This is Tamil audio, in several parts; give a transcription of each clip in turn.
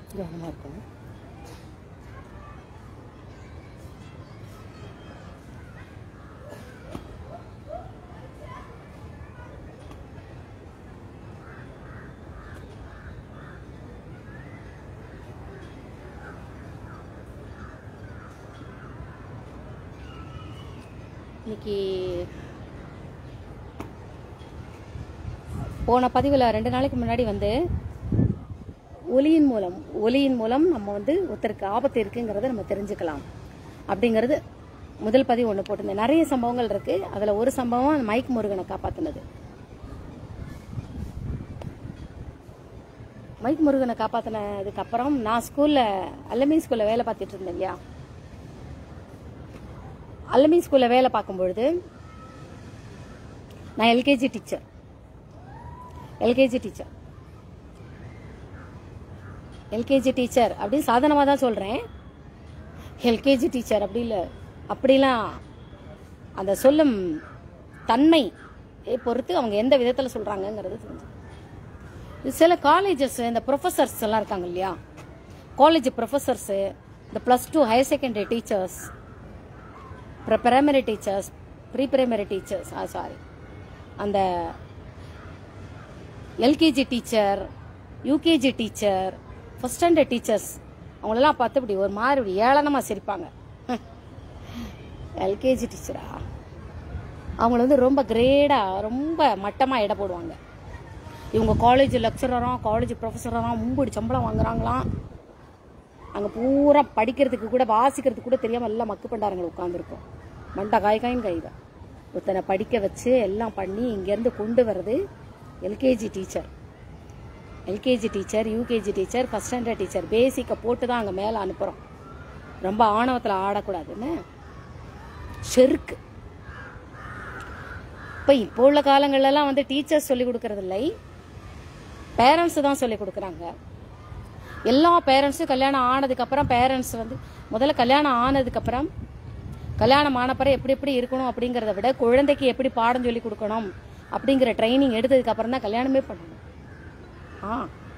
கவனமாக இருக்கும் இன்னைக்கு போன பதிவில் ரெண்டு நாளைக்கு முன்னாடி வந்து ஒலியின் மூலம் ஒலியின் மூலம் நம்ம வந்து ஒருத்தருக்கு ஆபத்து இருக்குங்கிறத நம்ம தெரிஞ்சுக்கலாம் அப்படிங்கிறது முதல் பதிவு ஒன்று போட்டிருந்தேன் நிறைய சம்பவங்கள் இருக்கு அதில் ஒரு சம்பவம் அந்த மைக் முருகனை காப்பாற்றினது மைக் முருகனை காப்பாற்றினதுக்கு அப்புறம் நான் ஸ்கூலில் அல்லமி ஸ்கூலில் வேலை பார்த்துட்டு இருந்தேன் இல்லையா அல்லமி ஸ்கூலில் வேலை பார்க்கும்பொழுது நான் LKG teacher LKG teacher LKG teacher அப்படின்னு சாதனமாக தான் சொல்கிறேன் எல்கேஜி டீச்சர் அப்படி இல்லை அப்படிலாம் அந்த சொல்லும் தன்மை பொறுத்து அவங்க எந்த விதத்தில் சொல்கிறாங்கங்கிறது தெரிஞ்சு இது சில காலேஜஸ் இந்த ப்ரொஃபஸர்ஸ் எல்லாம் இருக்காங்க இல்லையா காலேஜ் ப்ரொஃபஸர்ஸு இந்த plus two higher secondary teachers primary teachers pre primary teachers ஆ சாரி அந்த LKG teacher UKG teacher first standard teachers அவங்களெல்லாம் பார்த்து இப்படி ஒரு மாதிரி இப்படி ஏளனமாக சிரிப்பாங்க எல்கேஜி டீச்சரா அவங்கள வந்து ரொம்ப கிரேடாக ரொம்ப மட்டமாக எடை போடுவாங்க இவங்க காலேஜ் லெக்சரராக காலேஜ் ப்ரொஃபஸராக மும்படி சம்பளம் வாங்குறாங்களாம் அங்கே பூரா படிக்கிறதுக்கு கூட வாசிக்கிறதுக்கு கூட தெரியாமல் எல்லாம் மக்கு பண்டாரங்கள் உட்காந்துருக்கோம் மண்டை காய் காயின் கைதான் ஒருத்தனை படிக்க வச்சு எல்லாம் பண்ணி இங்கேருந்து கொண்டு வர்றது LKG teacher LKG teacher UKG teacher first standard teacher பேசிக்கை போட்டு தான் அங்கே மேலே அனுப்புகிறோம் ரொம்ப ஆணவத்தில் ஆடக்கூடாதுன்னு செருக்கு இப்போ இப்போ உள்ள காலங்கள்லாம் வந்து டீச்சர்ஸ் சொல்லி கொடுக்கறது இல்லை பேரண்ட்ஸ் தான் சொல்லி கொடுக்குறாங்க எல்லா பேரண்ட்ஸும் கல்யாணம் ஆனதுக்கப்புறம் பேரண்ட்ஸ் வந்து முதல்ல கல்யாணம் ஆனதுக்கப்புறம் கல்யாணம் ஆனப்பறம் எப்படி எப்படி இருக்கணும் அப்படிங்கிறத விட குழந்தைக்கு எப்படி பாடம் சொல்லி கொடுக்கணும் அப்படிங்கிற ட்ரைனிங் எடுத்ததுக்கப்புறம் தான் கல்யாணமே பண்ணணும் ஆ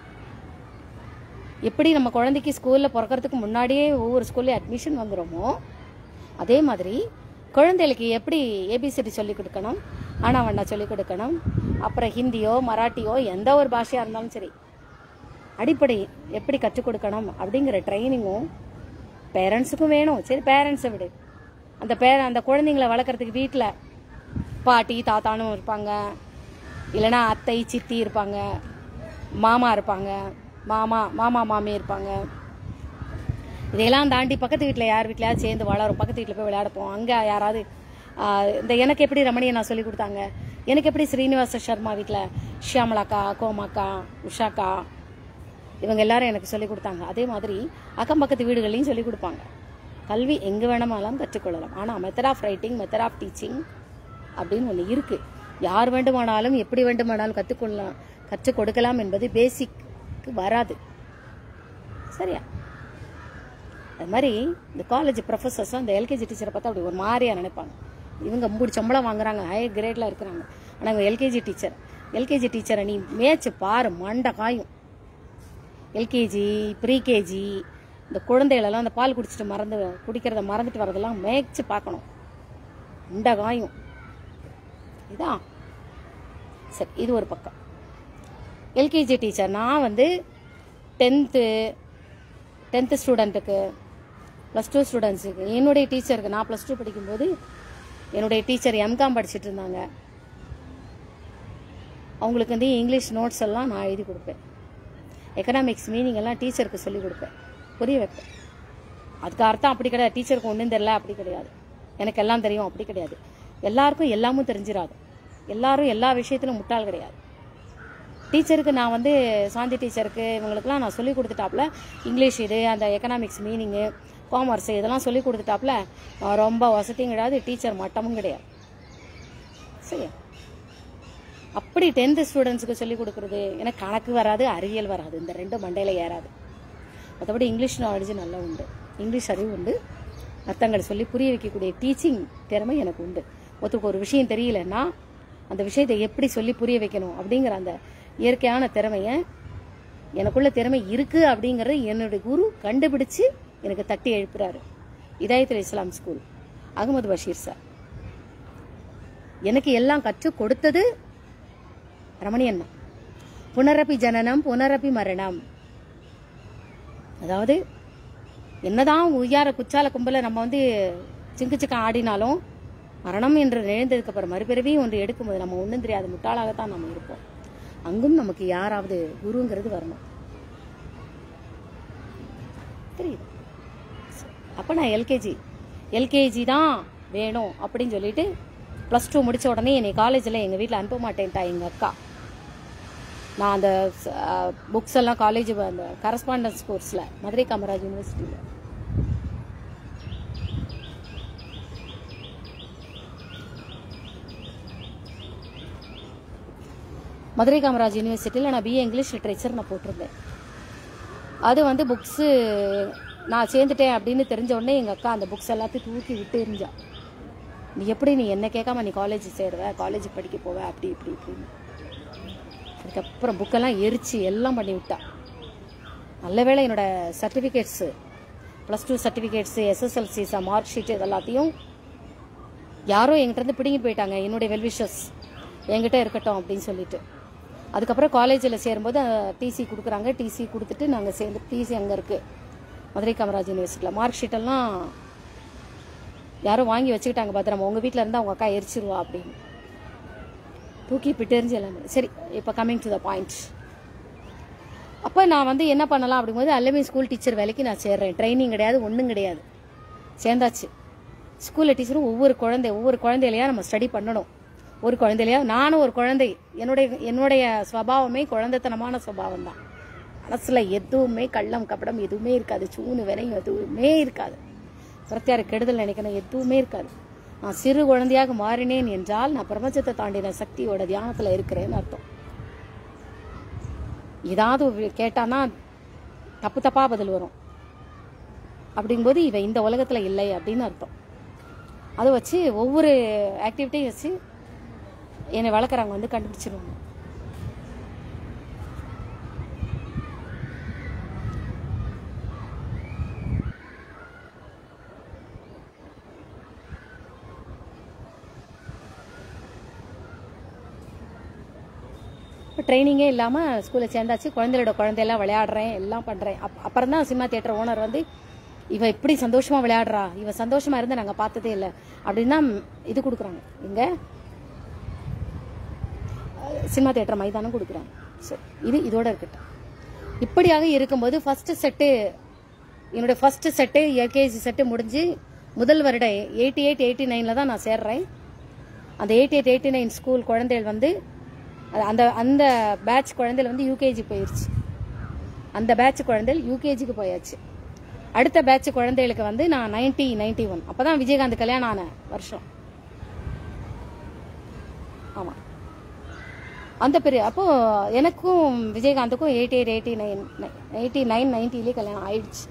எப்படி நம்ம குழந்தைக்கு ஸ்கூலில் பிறக்கறதுக்கு முன்னாடியே ஒவ்வொரு ஸ்கூல்லையும் அட்மிஷன் வந்துடுமோ அதே மாதிரி குழந்தைகளுக்கு எப்படி ஏபிசிடி சொல்லிக் கொடுக்கணும் ஆனாவண்ணா சொல்லிக் கொடுக்கணும் அப்புறம் ஹிந்தியோ மராட்டியோ எந்த ஒரு பாஷையாக இருந்தாலும் சரி அடிப்படை எப்படி கற்றுக் கொடுக்கணும் அப்படிங்கிற ட்ரைனிங்கும் பேரண்ட்ஸுக்கும் வேணும் சரி பேரண்ட்ஸை விடு அந்த பேர அந்த குழந்தைங்கள வளர்க்குறதுக்கு வீட்டில் பாட்டி தாத்தானும் இருப்பாங்க இல்லைன்னா அத்தை சித்தி இருப்பாங்க மாமா இருப்பாங்க மாமா மாமா மாமி இருப்பாங்க இதையெல்லாம் தாண்டி பக்கத்து வீட்டில் யார் வீட்லையாவது சேர்ந்து வளரும் பக்கத்து வீட்டில் போய் விளையாடப்போம் அங்கே யாராவது ஆஹ், இந்த எனக்கு எப்படி ரமணியை நான் சொல்லி கொடுத்தாங்க எனக்கு எப்படி ஸ்ரீனிவாச சர்மா வீட்டில் ஷியாமலாக்கா கோமாக்கா உஷாக்கா இவங்க எல்லாரும் எனக்கு சொல்லி கொடுத்தாங்க அதே மாதிரி அக்கம் பக்கத்து வீடுகள்லையும் சொல்லி கொடுப்பாங்க கல்வி எங்கே வேணுமானாலும் கற்றுக்கொள்ளலாம் ஆனால் method of writing method of teaching அப்படின்னு ஒன்று இருக்குது யார் வேண்டுமானாலும் எப்படி வேண்டுமானாலும் கற்றுக்கொள்ளலாம் கற்றுக் கொடுக்கலாம் என்பது பேசிக்கு வராது சரியா அது மாதிரி இந்த காலேஜ் ப்ரொஃபஸர்ஸும் இந்த எல்கேஜி டீச்சரை பார்த்தா அப்படி ஒரு மாதிரியா நினைப்பாங்க இவங்க மூடி சம்பளம் வாங்குறாங்க ஹையர் கிரேடில் இருக்கிறாங்க ஆனால் இவங்க எல்கேஜி டீச்சர் எல்கேஜி டீச்சரை நீ மேய்ச்சி பாரு மண்டை காயும் எல்கேஜி ப்ரீகேஜி இந்த குழந்தைகளெல்லாம் அந்த பால் குடிச்சிட்டு மறந்து குடிக்கிறத மறந்துட்டு வரதெல்லாம் மேய்ச்சி பார்க்கணும் மண்டை காயும் இதான் சரி இது ஒரு பக்கம் எல்கேஜி டீச்சர் நான் வந்து டென்த்து டென்த்து ஸ்டூடெண்ட்டுக்கு ப்ளஸ் டூ ஸ்டூடெண்ட்ஸுக்கு என்னுடைய டீச்சருக்கு நான் ப்ளஸ் டூ படிக்கும்போது என்னுடைய டீச்சர் எம்காம் படிச்சுட்டு இருந்தாங்க அவங்களுக்கு வந்து இங்கிலீஷ் நோட்ஸ் எல்லாம் நான் எழுதி கொடுப்பேன் எக்கனாமிக்ஸ் மீனிங் எல்லாம் டீச்சருக்கு சொல்லி கொடுப்பேன் புரிய வைப்பேன் அதுக்கு அர்த்தம் அப்படி கிடையாது டீச்சருக்கு ஒன்றும் தெரியல அப்படி கிடையாது எனக்கு எல்லாம் தெரியும் அப்படி கிடையாது எல்லாருக்கும் எல்லாமும் தெரிஞ்சிடாது எல்லாரும் எல்லா விஷயத்திலும் முட்டாள் கிடையாது டீச்சருக்கு நான் வந்து சாந்தி டீச்சருக்கு இவங்களுக்குலாம் நான் சொல்லி கொடுத்துட்டாப்புல இங்கிலீஷ் இது அந்த எக்கனாமிக்ஸ் மீனிங்கு காமர்ஸ் இதெல்லாம் சொல்லி கொடுத்துட்டாப்புல நான் ரொம்ப வசதியும் கிடையாது டீச்சர் மட்டமும் கிடையாது சரியா அப்படி டென்த்து ஸ்டூடெண்ட்ஸுக்கு சொல்லி கொடுக்குறது எனக்கு கணக்கு வராது அறிவியல் வராது இந்த ரெண்டும் மண்டையில் ஏறாது மற்றபடி இங்கிலீஷ் நாலேஜ் நல்லா உண்டு இங்கிலீஷ் அறிவு உண்டு அர்த்தங்களை சொல்லி புரிய வைக்கக்கூடிய டீச்சிங் திறமை எனக்கு உண்டு ஒருத்தருக்கு ஒரு விஷயம் தெரியலன்னா அந்த விஷயத்தை எப்படி சொல்லி புரிய வைக்கணும் அப்படிங்கிற அந்த இயற்கையான திறமையை எனக்குள்ள திறமை இருக்கு அப்படிங்கறது என்னுடைய குரு கண்டுபிடிச்சு எனக்கு தட்டி எழுப்புறாரு இதாயத்தில் இஸ்லாம் ஸ்கூல் அகமது பஷீர் சார் எனக்கு எல்லாம் கற்றுக் கொடுத்தது ரமணியன் தான் புனரப்பி ஜனனம் புனரப்பி மரணம் அதாவது என்னதான் உய்யார குச்சால கும்பல நம்ம வந்து சிங்கு சிக்கம் ஆடினாலும் மரணம் என்று நிழந்ததுக்கு அப்புறம் மறுபிறவி ஒன்று எடுக்கும்போது நம்ம ஒன்றும் தெரியாத முட்டாளாகத்தான் நம்ம இருப்போம் அங்கும் நமக்கு யாராவது குருங்கிறது வரணும் தெரியுது அப்போ நான் எல்கேஜி எல்கேஜி தான் வேணும் அப்படின்னு சொல்லிட்டு ப்ளஸ் டூ முடிச்ச உடனே என்னை காலேஜில் எங்கள் வீட்டில் அனுப்ப மாட்டேன்ட்டா எங்கள் அக்கா நான் அந்த புக்ஸ் எல்லாம் காலேஜ் அந்த கரஸ்பாண்டன்ஸ் கோர்ஸில் மதுரை காமராஜ் யூனிவர்சிட்டியில் மதுரை காமராஜ் யூனிவர்சிட்டியில் நான் பிஏ இங்கிலீஷ் லிட்ரேச்சர் நான் போட்டிருந்தேன் அது வந்து புக்ஸு நான் சேர்ந்துட்டேன் அப்படின்னு தெரிஞ்ச உடனே எங்கள் அக்கா அந்த புக்ஸ் எல்லாத்தையும் தூக்கி விட்டு எறிஞ்சா நீ எப்படி நீ என்ன கேட்காம நீ காலேஜ் சேருவ காலேஜ் படிக்க போவ அப்படி இப்படி இப்படின்னு அதுக்கப்புறம் புக்கெல்லாம் எரிச்சு எல்லாம் பண்ணி விட்டா நல்ல வேளை என்னோட certificates plus two certificates SSLC mark sheet இதெல்லாத்தையும் யாரோ என்கிட்ட இருந்து பிடிங்கிட்டு போயிட்டாங்க என்னுடைய வெல்விஷஸ் என்கிட்ட இருக்கட்டும் அப்படின்னு சொல்லிட்டு அதுக்கப்புறம் காலேஜில் சேரும்போது டிசி கொடுக்குறாங்க டிசி கொடுத்துட்டு நாங்கள் சேர்ந்து டிசி அங்கே இருக்குது மதுரை காமராஜ் யூனிவர்சிட்டியில் மார்க் ஷீட்டெல்லாம் யாரோ வாங்கி வச்சுக்கிட்டாங்க பத்திரமா உங்கள் வீட்டில் இருந்தால் உங்கள் அக்கா எரிச்சிருவா அப்படின்னு தூக்கி பிட்டெறிஞ்சு எல்லாமே சரி இப்போ கம்மிங் டு த பாயிண்ட் அப்போ நான் வந்து என்ன பண்ணலாம் அப்படிங்கும்போது அல்லமே ஸ்கூல் டீச்சர் வேலைக்கு நான் சேர்றேன் ட்ரைனிங் கிடையாது ஒன்றும் கிடையாது சேர்ந்தாச்சு ஸ்கூலில் டீச்சரும் ஒவ்வொரு குழந்தை ஒவ்வொரு குழந்தையிலையா நம்ம ஸ்டடி பண்ணணும் ஒரு குழந்தையிலையா நானும் ஒரு குழந்தை என்னுடைய என்னுடைய ஸ்வபாவமே குழந்தைத்தனமான ஸ்வபாவம் தான் மனசுல எதுவுமே கள்ளம் கப்படம் எதுவுமே இருக்காது சூனு வினையும் எதுவுமே இருக்காது பிரத்தியார கெடுதல் நினைக்கணும் எதுவுமே இருக்காது நான் சிறு குழந்தையாக மாறினேன் என்றால் நான் பிரபஞ்சத்தை தாண்டின சக்தியோட தியானத்துல இருக்கிறேன்னு அர்த்தம் ஏதாவது ஒரு கேட்டானா தப்பு தப்பா பதில் வரும் அப்படிங்கும்போது இவ இந்த உலகத்துல இல்லை அப்படின்னு அர்த்தம் அதை வச்சு ஒவ்வொரு ஆக்டிவிட்டியும் வச்சு என்னை வளர்க்குறவங்க வந்து கண்டுபிடிச்சிருவாங்க இப்போ ட்ரைனிங்கே இல்லாமல் ஸ்கூலில் சேர்ந்தாச்சு குழந்தையோட குழந்தையெல்லாம் விளையாடுறேன் எல்லாம் பண்ணுறேன் அப் அப்புறம் தான் சினிமா தியேட்டர் ஓனர் வந்து இவ இப்படி சந்தோஷமா விளையாடுறா இவ சந்தோஷமா இருந்து நாங்கள் பார்த்ததே இல்லை அப்படின்னா இது கொடுக்குறாங்க இங்கே சினிமா தியேட்டர் மைதானம் கொடுக்குறாங்க சரி இது இதோட இருக்கட்டும் இப்படியாக இருக்கும்போது ஃபர்ஸ்ட் செட்டு என்னோட ஃபர்ஸ்ட் செட்டு எல்கேஜி செட்டு முடிஞ்சு முதல் வருடம் எயிட்டி எயிட் எயிட்டி நைனில் தான் நான் சேர்றேன் அந்த eighty eight eighty nine school குழந்தைகள் வந்து அது- அந்த அந்த பேட்ச் குழந்தைகள் வந்து யூகேஜி போயிருச்சு அந்த பேட்ச் குழந்தைகள் யூகேஜிக்கு போயாச்சு அடுத்த பேட்ச் குழந்தைகளுக்கு வந்து நான் நைன்டி நைன்டி ஒன் அப்போ தான் விஜயகாந்த் கல்யாணம் ஆன வருஷம் ஆமாம் அந்த பெரிய அப்போ எனக்கும் விஜயகாந்துக்கும் eighty eight eighty nine eighty nine நைன்ட்டிலே கல்யாணம் ஆயிடுச்சு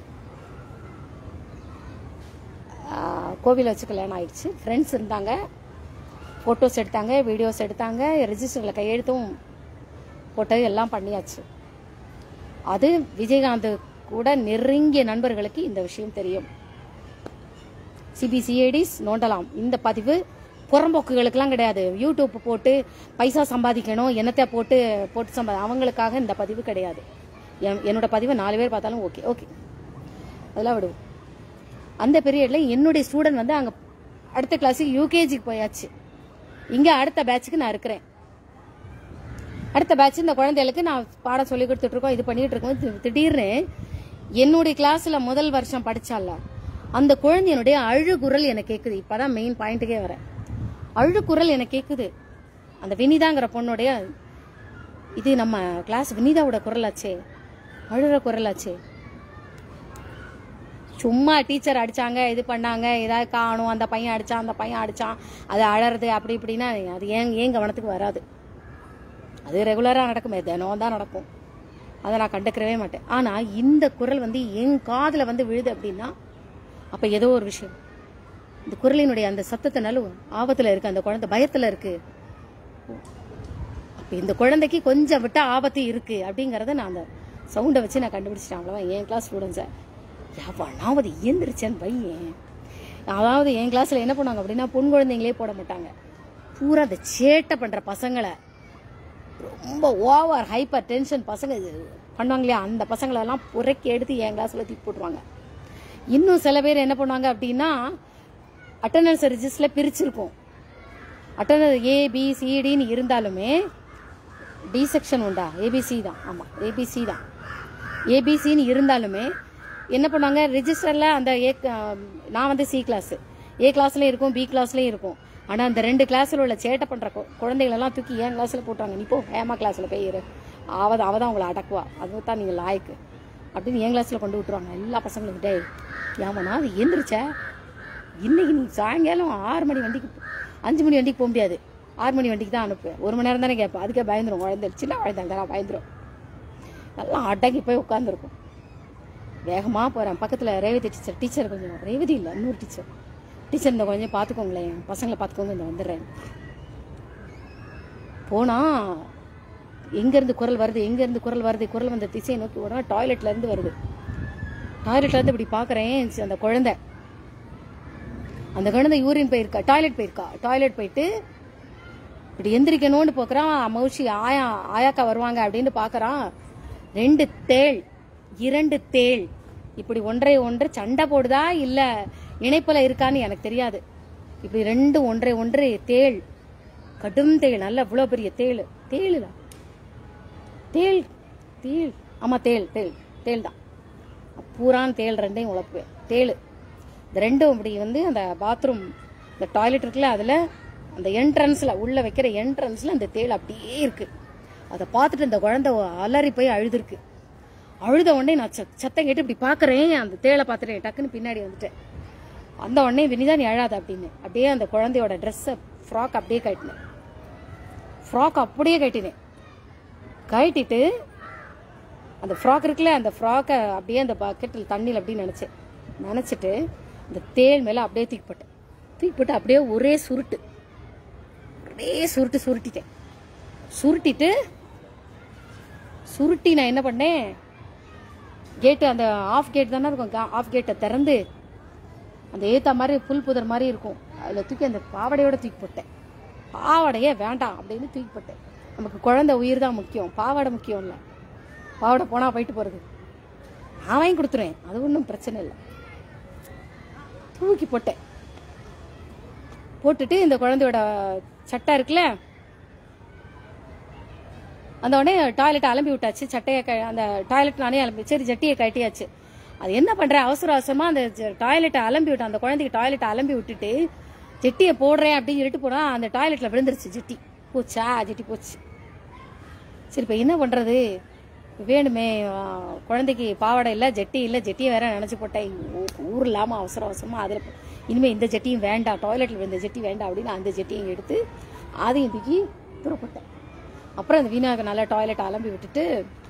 கோவில வச்சு கல்யாணம் ஆயிடுச்சு ஃப்ரெண்ட்ஸ் இருந்தாங்க ஃபோட்டோஸ் எடுத்தாங்க வீடியோஸ் எடுத்தாங்க ரெஜிஸ்டரில் கையெழுத்தும் போட்டு எல்லாம் பண்ணியாச்சு அது விஜயகாந்த் கூட நெருங்கிய நண்பர்களுக்கு இந்த விஷயம் தெரியும் சிபிசிஐடிஸ் நோண்டலாம் இந்த பதிவு புறம்போக்குகளுக்கெல்லாம் கிடையாது யூடியூப் போட்டு பைசா சம்பாதிக்கணும் என்னத்தை போட்டு போட்டு சம்பா அவங்களுக்காக இந்த பதிவு கிடையாது என்- என்னோட பதிவை நாலு பேர் பார்த்தாலும் ஓகே ஓகே அதெல்லாம் விடுவோம் அந்த பீரியட்ல என்னுடைய ஸ்டூடெண்ட் வந்து அங்கே அடுத்த கிளாஸுக்கு யூகேஜிக்கு போயாச்சு இங்கே அடுத்த பேட்சுக்கு நான் இருக்கிறேன் அடுத்த பேட்ச் இந்த குழந்தைகளுக்கு நான் பாடம் சொல்லி கொடுத்துட்டு இருக்கோம் இது பண்ணிட்டு இருக்கோம் தி- திடீர்னு என்னுடைய கிளாஸ்ல முதல் வருஷம் படிச்சால அந்த குழந்தையினுடைய அழுகுரல் எனக்கு கேக்குது இப்பதான் மெயின் பாயிண்ட்டுக்கே வரேன் அழுகுரல் எனக்கு கேக்குது அந்த வினிதாங்கிற பொண்ணுடைய இது நம்ம கிளாஸ் வினிதாவோட குரலாச்சே அழுற குரலாச்சே சும்மா டீச்சர் அடிச்சாங்க இது பண்ணாங்க ஏதாவது காணும் அந்த பையன் அடிச்சான் அந்த பையன் அடிச்சான் அது அழறது அப்படி இப்படின்னா அது ஏன் ஏன் கவனத்துக்கு வராது அது ரெகுலராக நடக்குமே தினம் தான் நடக்கும் அதை நான் கண்டுக்கிறவே மாட்டேன் ஆனால் இந்த குரல் வந்து என் காதில் வந்து விழுது அப்படின்னா அப்போ ஏதோ ஒரு விஷயம் இந்த குரலினுடைய அந்த சத்தத்தினாலும் ஆபத்தில் இருக்கு அந்த குழந்தை பயத்தில் இருக்கு அப்போ இந்த குழந்தைக்கு கொஞ்சம் விட்ட ஆபத்து இருக்கு அப்படிங்கறத நான் அந்த சவுண்டை வச்சு நான் கண்டுபிடிச்சிட்டேன் அவ்வளோதான் என் கிளாஸ் ஸ்டூடெண்ட்ஸை எவனாவது இயந்திரிச்சேன்னு பையன் அதாவது என் கிளாஸில் என்ன பண்ணுவாங்க அப்படின்னா பொன் குழந்தைங்களே போட மாட்டாங்க பூரா அந்த சேட்டை பண்ணுற பசங்களை ரொம்ப ஓவர் ஹைப்பர் டென்ஷன் பசங்க இது பண்ணுவாங்க இல்லையா அந்த பசங்களெல்லாம் புறக்கி எடுத்து என் கிளாஸில் தூக்கி போட்டுருவாங்க இன்னும் சில பேர் என்ன பண்ணுவாங்க அப்படின்னா அட்டண்டன்ஸ் ரிஜிஸ்டரில் பிரிச்சிருக்கும் அட்டண்டன்ஸ் ஏ பி சிடின்னு இருந்தாலுமே டி செக்ஷன் உண்டா ஏபிசி தான் ஆமாம் ஏபிசி தான் ஏபிசின்னு இருந்தாலுமே என்ன பண்ணுவாங்க ரிஜிஸ்டரில் அந்த ஏ நான் வந்து சி கிளாஸ் ஏ கிளாஸ்லேயும் இருக்கும் பி கிளாஸ்லேயும் இருக்கும் ஆனால் அந்த ரெண்டு கிளாஸில் உள்ள சேட்டை பண்ணுற குழந்தைகளெல்லாம் தூக்கி ஏன் கிளாஸில் போட்டாங்க நீ போ ஹேமா கிளாஸில் போய் இரு அவ அவ தான் உங்களை அடக்குவா அது தான் நீங்கள் லாய்க்கு அப்படின்னு என் கிளாஸில் கொண்டு விட்டுருவாங்க எல்லா பசங்களும் டேய் ஏமாண்ணா அது எந்திரிச்ச இன்னைக்கு நீ சாயங்காலம் ஆறு மணி வண்டிக்கு போ- அஞ்சு மணி வண்டிக்கு போக முடியாது ஆறு மணி வண்டிக்கு தான் அனுப்புவேன் ஒரு மணி நேரம் தானே கேட்பேன் அதுக்கே பயந்துரும் குழந்தை சின்ன குழந்தைங்க பயந்துரும் நல்லா அடங்கி போய் உட்காந்துருக்கும் வேகமாக போகிறேன் பக்கத்தில் ரேவதி டீச்சர் டீச்சர் கொஞ்சம் ரேவதி இல்லை இன்னொரு டீச்சர் டீச்சர் இந்த கொஞ்சம் பார்த்துக்கோங்களேன் பசங்களை பார்த்துக்கோங்க இந்த வந்துடுறேன் போனால் எங்கேருந்து குரல் வருது எங்கேருந்து குரல் வருது குரல் வந்த திசையை நோக்கி ஓடனா டாய்லெட்லேருந்து வருது டாய்லெட்லேருந்து இப்படி பார்க்குறேன் அந்த குழந்தை அந்த குழந்தை யூரின் போயிருக்கா டாய்லெட் போயிருக்கா டாய்லெட் போயிட்டு இப்படி எந்திரிக்கணும்னு பார்க்குறான் மௌஷி ஆயா ஆயாக்கா வருவாங்க அப்படின்னு பார்க்கறான் ரெண்டு தேள் இரண்டு தேள் இப்படி ஒன்றை ஒன்று சண்டை போடுதா இல்லை இணைப்பில் இருக்கான்னு எனக்கு தெரியாது இப்படி ரெண்டு ஒன்றை ஒன்று தேள் கடும் தேள் நல்ல இவ்வளோ பெரிய தேள் தேளுடா தேள் தேள் ஆமாம் தேள் தேள் தேள் தான் பூரான் தேள் ரெண்டையும் உழப்புவேன் தேள் இந்த ரெண்டும் இப்படி வந்து அந்த பாத்ரூம் இந்த டாய்லெட் இருக்குல்ல அதில் அந்த என்ட்ரன்ஸில் உள்ளே வைக்கிற என்ட்ரன்ஸில் அந்த தேள் அப்படியே இருக்கு அதை பார்த்துட்டு இந்த குழந்தை அலறி போய் அழுதுருக்கு அழுத உடனே நான் ச- சத்தம் கேட்டு இப்படி பார்க்குறேன் அந்த தேளை பார்த்துட்டேன் டக்குன்னு பின்னாடி வந்துட்டேன் அந்த உடனே வினிதா நீ அழாத அப்படின்னு அப்படியே அந்த குழந்தையோட ட்ரெஸ்ஸை ஃப்ராக் அப்படியே கட்டினேன் ஃப்ராக் அப்படியே கட்டினேன் கட்டிட்டு அந்த ஃப்ராக் இருக்குல்ல அந்த ஃப்ராக்கை அப்படியே அந்த பக்கெட்டில் தண்ணியில் அப்படியே நினச்சேன் நினச்சிட்டு அந்த தேள் மேலே அப்படியே தூக்கி போட்டேன் தூக்கி போட்டு அப்படியே ஒரே சுருட்டு ஒரே சுருட்டு சுருட்டிட்டேன் சுருட்டிட்டு சுருட்டி நான் என்ன பண்ணேன் கேட்டு அந்த ஆஃப் கேட் தானே இருக்கும் ஆஃப் கேட்டை திறந்து அந்த ஏத்த மாதிரி புல் புதர் மாதிரி இருக்கும் அதில் தூக்கி அந்த பாவாடையோட தூக்கி போட்டேன் பாவாடையே வேண்டாம் அப்படின்னு தூக்கி போட்டேன் நமக்கு குழந்தை உயிர் தான் முக்கியம் பாவாடை முக்கியம் இல்லை பாவாடை போனால் போயிட்டு போகிறது நான் வாங்கி கொடுத்துருவேன் அது ஒன்றும் பிரச்சனை இல்லை தூக்கி போட்டேன் போட்டுட்டு இந்த குழந்தையோட சட்டை இருக்குல்ல அந்த உடனே டாய்லெட் அலம்பி விட்டாச்சு சட்டையை க அந்த டாய்லெட் நானே அலம்பி சரி ஜட்டியை கட்டியாச்சு அது என்ன பண்றேன் அவசர அவசரமா அந்த டாய்லெட்டை அலம்பி விட்டேன் அந்த குழந்தைக்கு டாய்லெட்டை அலம்பி விட்டுட்டு ஜெட்டியை போடுறேன் அப்படின்னு சொல்லிட்டு போனா அந்த டாய்லெட்ல விழுந்துருச்சு ஜெட்டி போச்சா ஜெட்டி போச்சு சரி இப்போ என்ன பண்றது வேணுமே ஆ, குழந்தைக்கு பாவாடை இல்லை ஜெட்டி இல்லை ஜெட்டியை வேற நினைச்சு போட்டேன் ஊ- ஊர் இல்லாம அவசர அவசரமா அதில் இனிமே இந்த ஜெட்டியும் வேண்டாம் டாய்லெட்ல விழுந்த ஜெட்டி வேண்டாம் அப்படின்னு அந்த ஜெட்டியும் எடுத்து அதையும் தூக்கி துறப்பட்டேன் அப்புறம் அந்த வீணாக நல்லா டாய்லெட் அலம்பி விட்டுட்டு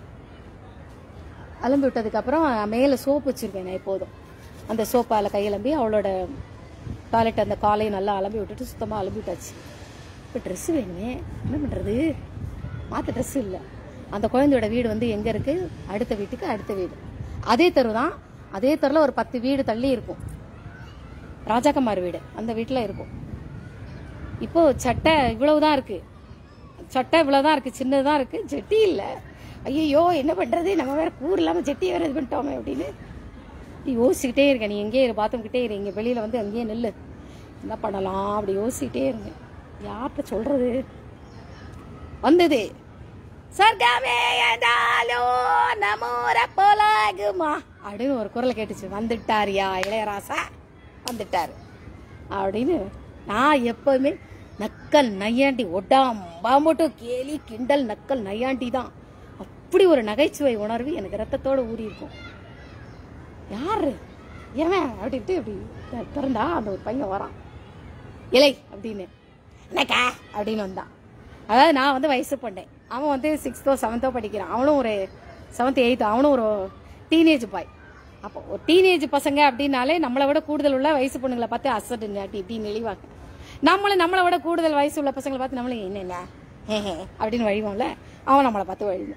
அலம்பி விட்டதுக்கப்புறம் மேலே சோப்பு வச்சுருக்கேன் நான் எப்போதும் அந்த சோப்பால் கையலம்பி அவளோட டாய்லெட் அந்த காலையும் நல்லா அலம்பி விட்டுட்டு சுத்தமாக அலம்பி விட்டாச்சு இப்போ ட்ரெஸ்ஸு வேணுமே என்ன பண்ணுறது மாற்ற ட்ரெஸ் இல்லை அந்த குழந்தையோட வீடு வந்து எங்கே இருக்குது அடுத்த வீட்டுக்கு அடுத்த வீடு அதே தெரு தான் அதே தெருவில் ஒரு பத்து வீடு தள்ளி இருக்கும் ராஜாக்கம்மார் வீடு அந்த வீட்டில் இருக்கும் இப்போ சட்டை இவ்வளவுதான் இருக்கு சட்டை இவ்வளவுதான் இருக்கு சின்னதுதான் இருக்கு ஜெட்டி இல்ல ஐயோ என்ன பண்றது நம்ம வேற கூர் இல்லாம ஜெட்டி வேற இது பண்ணிட்டோமே அப்படின்னு யோசிச்சுக்கிட்டே இருக்கேன் நீ எங்கேயே இரு பாத்ரூம் கிட்டே இரு இங்க வெளியில வந்து அங்கேயே நில்லு என்ன பண்ணலாம் அப்படி யோசிச்சுக்கிட்டே இருந்தேன் யார்கிட்ட சொல்றது வந்தது சொர்க்கமே என்றாலும் நமூர போலாகுமா அப்படின்னு ஒரு குரல் கேட்டுச்சு வந்துட்டாரியா இளையராசா வந்துட்டாரு அப்படின்னு நான் எப்பவுமே நக்கல் நையாண்டி ஒட்டாம் பாம்போட்டு கேலி கிண்டல் நக்கல் நையாண்டி தான் அப்படி ஒரு நகைச்சுவை உணர்வு எனக்கு ரத்தத்தோட ஊறி இருக்கும் யாரு ஏவன் அப்படின்ட்டு இப்படி த- திறந்தா அந்த ஒரு பையன் வரான் இலை அப்படின்னு என்னக்கா அப்படின்னு வந்தான் அதாவது நான் வந்து வயசு பண்ணேன் அவன் வந்து சிக்ஸ்த்தோ செவன்த்தோ படிக்கிறான் அவனும் ஒரு செவன்த் எயித்தோ அவனும் ஒரு டீனேஜ் பாய் அப்போ ஒரு டீனேஜ் பசங்க அப்படின்னாலே நம்மளை விட கூடுதல் உள்ள வயசு பொண்ணுங்களை பார்த்து அசட்டு நாட்டி இப்படின்னு நெளிவாங்க நம்மளும் நம்மளை விட கூடுதல் வயசு உள்ள பசங்களை பார்த்து நம்மளும் என்னென்ன ஹே ஹே அப்படின்னு வழிவோம்ல அவன் நம்மளை பார்த்து வழிவோம்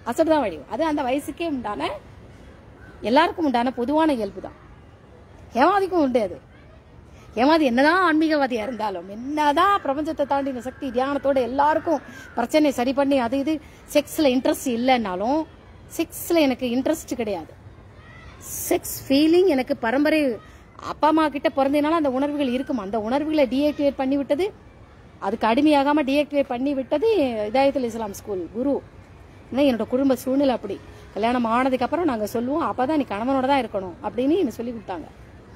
அசடு தான் வடியும் அது அந்த வயசுக்கே உண்டான எல்லாருக்கும் உண்டான பொதுவான இயல்பு தான் ஹேமாதிக்கும் உண்டு அது ஹேமாதி என்னதான் ஆன்மீகவாதியா இருந்தாலும் என்னதான் பிரபஞ்சத்தை தாண்டின சக்தி தியானத்தோட எல்லாருக்கும் பிரச்சனை சரி பண்ணி அது இது செக்ஸ்ல இன்ட்ரெஸ்ட் இல்லைன்னாலும் செக்ஸ்ல எனக்கு இன்ட்ரெஸ்ட் கிடையாது செக்ஸ் ஃபீலிங் எனக்கு பரம்பரை அப்பா அம்மா கிட்ட பிறந்ததுனால அந்த உணர்வுகள் இருக்கும் அந்த உணர்வுகளை டீஆக்டிவேட் பண்ணி விட்டது அதுக்கு அடிமையாகாம டீஆக்டிவேட் பண்ணி விட்டது இதாயத்துல் இஸ்லாம் ஸ்கூல் குரு ஏன்னா என்னோட குடும்ப சூழ்நிலை அப்படி கல்யாணம் ஆனதுக்கு அப்புறம் நாங்க சொல்லுவோம் அப்பதான் நீ கணவனோட தான் இருக்கணும் அப்படின்னு என்ன சொல்லி கொடுத்தாங்க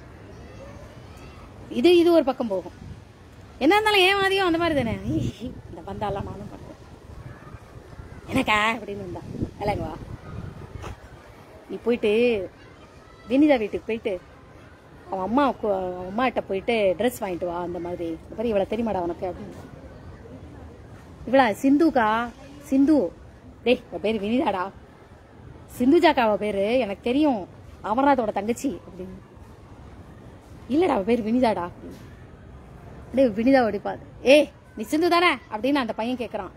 இது இது ஒரு பக்கம் போகும் என்ன இருந்தாலும் ஏமாதியும் அந்த மாதிரி தானே ஈ, இந்த வந்தாலாம் நானும் பண்றேன் எனக்கா அப்படின்னு வந்தா இல்லைங்க வா நீ போயிட்டு வினிதா வீட்டுக்கு போயிட்டு அவன் அம்மா கு- அவன் அம்மா கிட்ட போயிட்டு ட்ரெஸ் வாங்கிட்டு வா அந்த மாதிரி இந்த மாதிரி இவளை தெரியுமாடா உனக்கு அப்படின்னு இவளா சிந்துக்கா சிந்து டேய் அவ பேர் வினிதாடா சிந்துஜாக்கா அவ பேரு எனக்கு தெரியும் அமர்நாத்தோட தங்கச்சி அப்படின்னு இல்லடா அவ பேர் வினிதாடா அப்படின்னு. அப்படியே வினிதா ஓடிப்பாது ஏய் நீ சிந்து தானே அப்படின்னு அந்த பையன் கேக்குறான்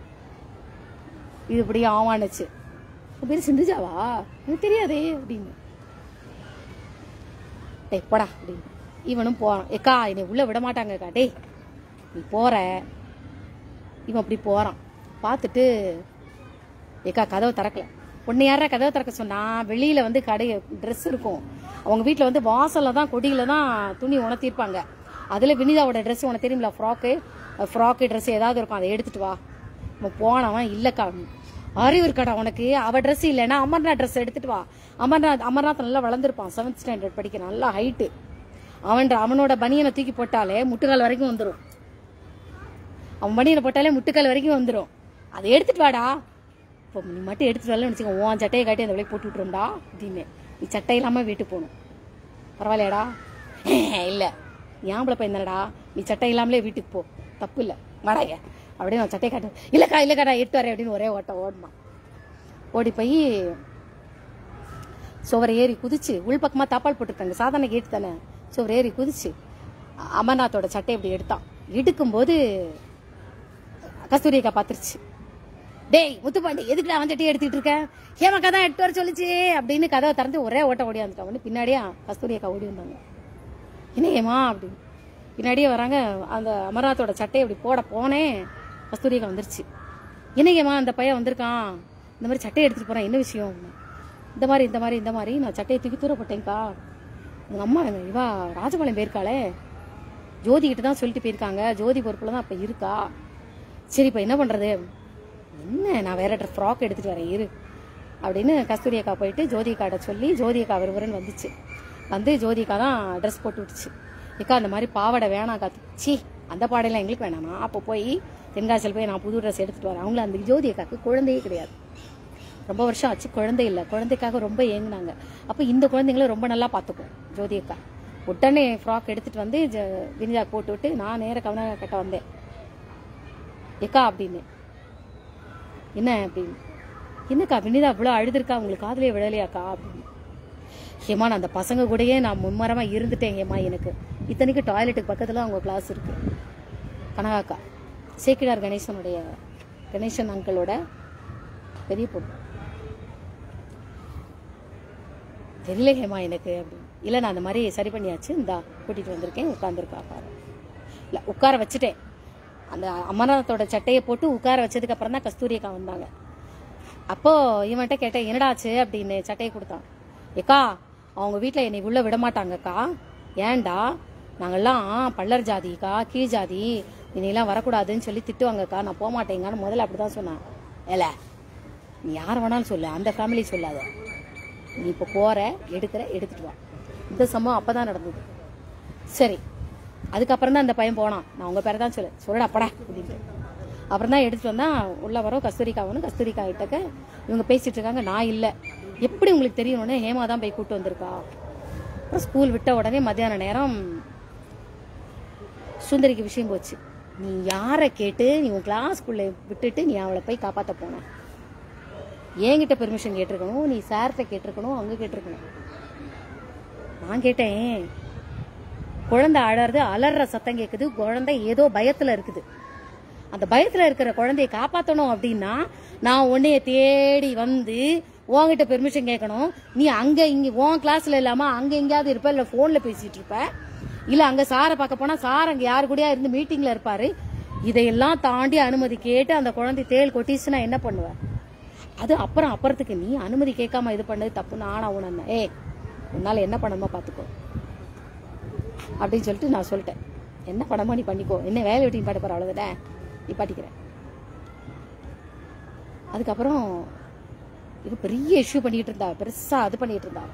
இது இப்படி ஆவானுச்சு உன் பேர் சிந்துஜாவா எனக்கு தெரியாதே அப்படின்னு டேய் போடா அப்படின்னு இவனும் போறான் ஏக்கா என்னை உள்ள விட மாட்டாங்கக்கா டேய் நீ போற இவன் அப்படி போறான் பார்த்துட்டு ஏக்கா கதவை திறக்கல உன்னை யாரா கதவை திறக்க சொன்னா வெளியில வந்து கடை ட்ரெஸ் இருக்கும் அவங்க வீட்டில் வந்து வாசல்ல தான் கொடியில தான் துணி உணர்த்திருப்பாங்க அதுல வினிதாவோட ட்ரெஸ் உனக்கு தெரியுமில ஃப்ராக்கு ஃப்ராக்கு ட்ரெஸ் ஏதாவது இருக்கும் அதை எடுத்துட்டு வா அவன் போனவன் இல்லக்கா அறிவு இருக்காடா உனக்கு அவ ட்ரெஸ் இல்லைன்னா அமர்நாத் ட்ரெஸ் எடுத்துட்டு வா அமர்நாத் அமர்நாத் நல்லா வளர்ந்துருப்பான் செவன்த் ஸ்டாண்டர்ட் படிக்கிறான் நல்லா ஹைட்டு அவன் அவனோட பனியனை தூக்கி போட்டாலே முட்டுக்கால் வரைக்கும் வந்துடும் அவன் பனியனை போட்டாலே முட்டுக்கால் வரைக்கும் வந்துடும் அதை எடுத்துட்டு வாடா இப்போ நீ மட்டும் எடுத்துட்டு வரலன்னு வச்சுக்கோ உன் சட்டையை காட்டி அந்த விலைக்கு போட்டு விட்டுரும்டா அப்படின்னு நீ சட்டை இல்லாம வீட்டுக்கு போகணும் பரவாயில்லையாடா இல்லை நீ ஆம்பளை பையன் தானடா நீ சட்டை இல்லாமலே வீட்டுக்கு போ தப்பு இல்லை வாடாங்க அப்படியே நான் சட்டை காட்டு இல்லைக்கா இல்லைக்கா நான் எடுத்து வரேன் அப்படின்னு ஒரே ஓட்டம் ஓடணும் ஓடி போய் சுவர் ஏறி குதிச்சு உள்பக்கமா தாப்பால் போட்டிருக்காங்க சாதாரண கேட்டு தானே சுவர் ஏறி குதிச்சு அமர்நாத்தோட சட்டை இப்படி எடுத்தான் எடுக்கும்போது கஸ்தூரியக்கா பார்த்துருச்சு டேய் முத்துப்பாண்டி எதுக்கு அவன் சட்டையை எடுத்துட்டு இருக்க ஹேமக்கா தான் எட்டு வர சொல்லுச்சு அப்படின்னு கதவை திறந்து ஒரே ஓட்ட ஓடியாந்துட்டான் பின்னாடியே கஸ்தூரியக்கா ஓடி வந்தாங்க என்ன ஏமா அப்படின்னு பின்னாடியே வராங்க அந்த அமர்நாத்தோட சட்டையை இப்படி போட போனேன் கஸ்தூரியக்கா வந்துருச்சு என்னையம்மா அந்த பையன் வந்திருக்கான் இந்த மாதிரி சட்டையை எடுத்துட்டு போறான் என்ன விஷயம் இந்த மாதிரி இந்த மாதிரி இந்த மாதிரி நான் சட்டையை தூக்கி தூர போட்டேன்க்கா உங்க அம்மா இவா ராஜபாளையம் போயிருக்காளே ஜோதி கிட்ட தான் சொல்லிட்டு போயிருக்காங்க ஜோதி பொறுப்புல தான் அப்ப இருக்கா சரி இப்ப என்ன பண்றது என்ன நான் வேற ஃப்ராக் எடுத்துட்டு வரேன் இரு அப்படின்னு கஸ்தூரி அக்கா போயிட்டு ஜோதி அக்காட்ட சொல்லி ஜோதி அக்கா விறுவிறுன்னு வந்துச்சு வந்து ஜோதி அக்கா தான் ட்ரெஸ் போட்டு விட்டுச்சு அக்கா அந்த மாதிரி பாவாடை வேணாம் காத்து சி அந்த பாடையெல்லாம் எங்களுக்கு வேணாமா அப்போ போய் தென்காசியில் போய் நான் புது ட்ரெஸ் எடுத்துட்டு வரேன் அவங்கள அந்த ஜோதி அக்காக்கு குழந்தையே கிடையாது ரொம்ப வருஷம் ஆச்சு குழந்தை இல்லை குழந்தைக்காக ரொம்ப ஏங்குனாங்க அப்போ இந்த குழந்தைங்கள ரொம்ப நல்லா பார்த்துக்கும் ஜோதி அக்கா உடனே ஃப்ராக் எடுத்துட்டு வந்து ஜ- வினிதா போட்டு விட்டு நான் நேர கவன கட்ட வந்தேன் ஏக்கா அப்படின்னு என்ன அப்படின்னு என்னக்கா வினிதா இவ்வளோ அழுதுருக்கா உங்களுக்கு காதலே விழலையாக்கா அப்படின்னு ஹேமா நான் அந்த பசங்க கூடயே நான் மும்மரமா இருந்துட்டேன் ஹேமா எனக்கு இத்தனைக்கு டாய்லெட்டுக்கு பக்கத்துல அவங்க கிளாஸ் இருக்கு கனகாக்கா சேக்கிடார் கணேசனுடைய கணேசன் அங்கிளோட பெரிய பொண்ணு தெரியல ஹேமா எனக்கு அப்படின்னு இல்லை நான் அந்த மாதிரி சரி பண்ணியாச்சு இந்தா கூட்டிட்டு வந்திருக்கேன் உட்காந்துருக்கா பாரு இல்லை உட்கார வச்சுட்டேன் அந்த அமர்நாத்தோட சட்டையை போட்டு உட்கார வச்சதுக்கு அப்புறம் தான் கஸ்தூரி அக்கா வந்தாங்க அப்போ இவன்கிட்ட கேட்டேன் என்னடா ஆச்சு அப்படின்னு சட்டையை கொடுத்தான் ஏக்கா அவங்க வீட்டில் என்னை உள்ள விட மாட்டாங்கக்கா ஏன்டா நாங்கெல்லாம் பல்லர் ஜாதிக்கா கீழ் ஜாதி இனியெல்லாம் வரக்கூடாதுன்னு சொல்லி திட்டுவாங்கக்கா நான் போக மாட்டேங்கன்னு முதல்ல அப்படிதான் சொன்னேன் ஏல நீ யார் வேணாலும் சொல்லு அந்த ஃபேமிலி சொல்லாத நீ இப்போ போற எடுக்கிற எடுத்துட்டு வா இந்த சம்பவம் அப்பதான் நடந்தது சரி அதுக்கப்புறம் தான் அந்த பையன் போனான் நான் உங்க பேரை தான் சொல்ல சொல்லடா படா அப்படின்ட்டு அப்புறம் தான் எடுத்துட்டு வந்தா உள்ள வரோம் கஸ்தூரிக்காவனு கஸ்தூரிக்கா கிட்டக்க இவங்க பேசிட்டு இருக்காங்க நான் இல்லை எப்படி உங்களுக்கு தெரியணும்னு ஹேமா தான் போய் கூட்டு வந்திருக்கா அப்புறம் ஸ்கூல் விட்ட உடனே மத்தியான நேரம் சுந்தரிக்கு விஷயம் போச்சு நீ யாரை கேட்டு நீ உன் கிளாஸ்க்குள்ள விட்டுட்டு நீ அவளை போய் காப்பாத்த போன என்கிட்ட பெர்மிஷன் கேட்டிருக்கணும் நீ சார்கிட்ட கேட்டிருக்கணும் அங்க கேட்டிருக்கணும் நான் கேட்டேன் குழந்தை அழறது அலற சத்தம் கேக்குது குழந்தை ஏதோ பயத்துல இருக்குது அந்த பயத்துல இருக்கிற குழந்தையை காப்பாத்தணும் அப்படின்னா நான் உன்னைய தேடி வந்து உன்கிட்ட பெர்மிஷன் கேட்கணும் நீ அங்க இங்க உன் கிளாஸ்ல இல்லாம அங்க எங்கேயாவது இருப்ப இல்ல போன்ல பேசிட்டு இருப்ப இல்ல அங்க சாரை பார்க்க போனா சார் அங்க யாரு கூடயா இருந்து மீட்டிங்ல இருப்பாரு இதையெல்லாம் தாண்டி அனுமதி கேட்டு அந்த குழந்தை தேள் கொட்டிச்சுன்னா என்ன பண்ணுவ அது அப்புறம் அப்புறத்துக்கு நீ அனுமதி கேட்காம இது பண்ணது தப்புன்னு ஆனா உணர்ந்த ஏ உன்னால என்ன பண்ணணுமோ பாத்துக்கோ அப்படின்னு சொல்லிட்டு நான் சொல்லிட்டேன் என்ன பண்ணணுமோ நீ பண்ணிக்கோ என்ன வேலை விட்டு நீ பாட்டு போற அவ்வளவுதானே நீ பாட்டிக்கிறேன் அதுக்கப்புறம் இது பெரிய இஷ்யூ பண்ணிட்டு இருந்தா பெருசா இது பண்ணிட்டு இருந்தா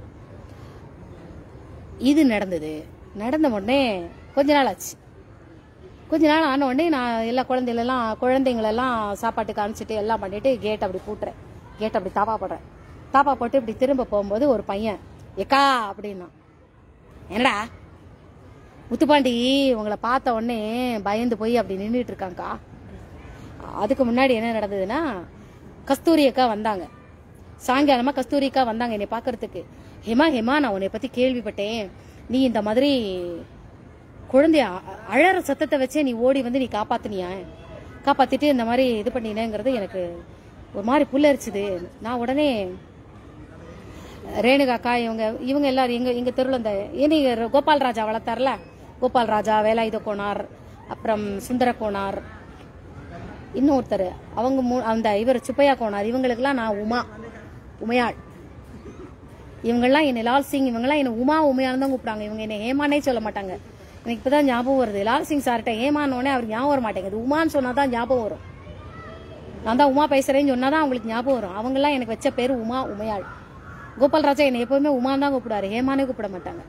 இது நடந்தது நடந்த உடனே கொஞ்ச நாள் ஆச்சு கொஞ்ச நாள் ஆன உடனே நான் எல்லா குழந்தைகளெல்லாம் குழந்தைங்களெல்லாம் சாப்பாட்டுக்கு அனுப்பிச்சிட்டு எல்லாம் பண்ணிட்டு கேட் அப்படி பூட்டுறேன் கேட் அப்படி தாப்பா போடுறேன் தாப்பா போட்டு இப்படி திரும்ப போகும்போது ஒரு பையன் எக்கா அப்படின்னா என்னடா முத்துப்பாண்டி உங்களை பார்த்த உடனே பயந்து போய் அப்படி நின்றுட்டு இருக்காங்கக்கா அதுக்கு முன்னாடி என்ன நடந்ததுன்னா கஸ்தூரி அக்கா வந்தாங்க சாயங்காலமா கஸ்தூரி அக்கா வந்தாங்க என்னை பார்க்கறதுக்கு ஹேமா ஹேமா நான் உன்னை பத்தி கேள்விப்பட்டேன் நீ இந்த மாதிரி குழந்தைய அ- அழற சத்தத்தை வச்சே நீ ஓடி வந்து நீ காப்பாத்துனியா காப்பாத்திட்டு இந்த மாதிரி இது பண்ணினேங்கிறது எனக்கு ஒரு மாதிரி புல்லரிச்சுது நான் உடனே ரேணுகாக்கா இவங்க இவங்க எல்லாரும் எங்க எங்க தெருவில் இந்த இனி கோபால் ராஜா வளர்த்தார்ல கோபால் ராஜா வேலாயுத கோனார் அப்புறம் சுந்தர கோனார் இன்னொருத்தர் அவங்க மூ அந்த இவர் சுப்பையா கோனார் இவங்களுக்கெல்லாம் நான் உமா உமையாள் இவங்கெல்லாம் என்னை லால் சிங் இவங்கெல்லாம் என்னை உமா உமையான்னு தான் கூப்பிட்டாங்க இவங்க என்னை ஹேமானே சொல்ல மாட்டாங்க எனக்கு இப்பதான் ஞாபகம் வருது லால் சிங் சார்கிட்ட ஹேமானோடனே அவர் ஞாபகம் வர மாட்டேங்குது உமான்னு சொன்னா தான் ஞாபகம் வரும் நான் தான் உமா பேசுறேன்னு சொன்னா தான் அவங்களுக்கு ஞாபகம் வரும் அவங்கெல்லாம் எனக்கு வச்ச பேரு உமா உமையாள் கோபால் ராஜா என்னை எப்பவுமே உமான்னு தான் கூப்பிடுவாரு ஹேமானே கூப்பிட மாட்டாங்க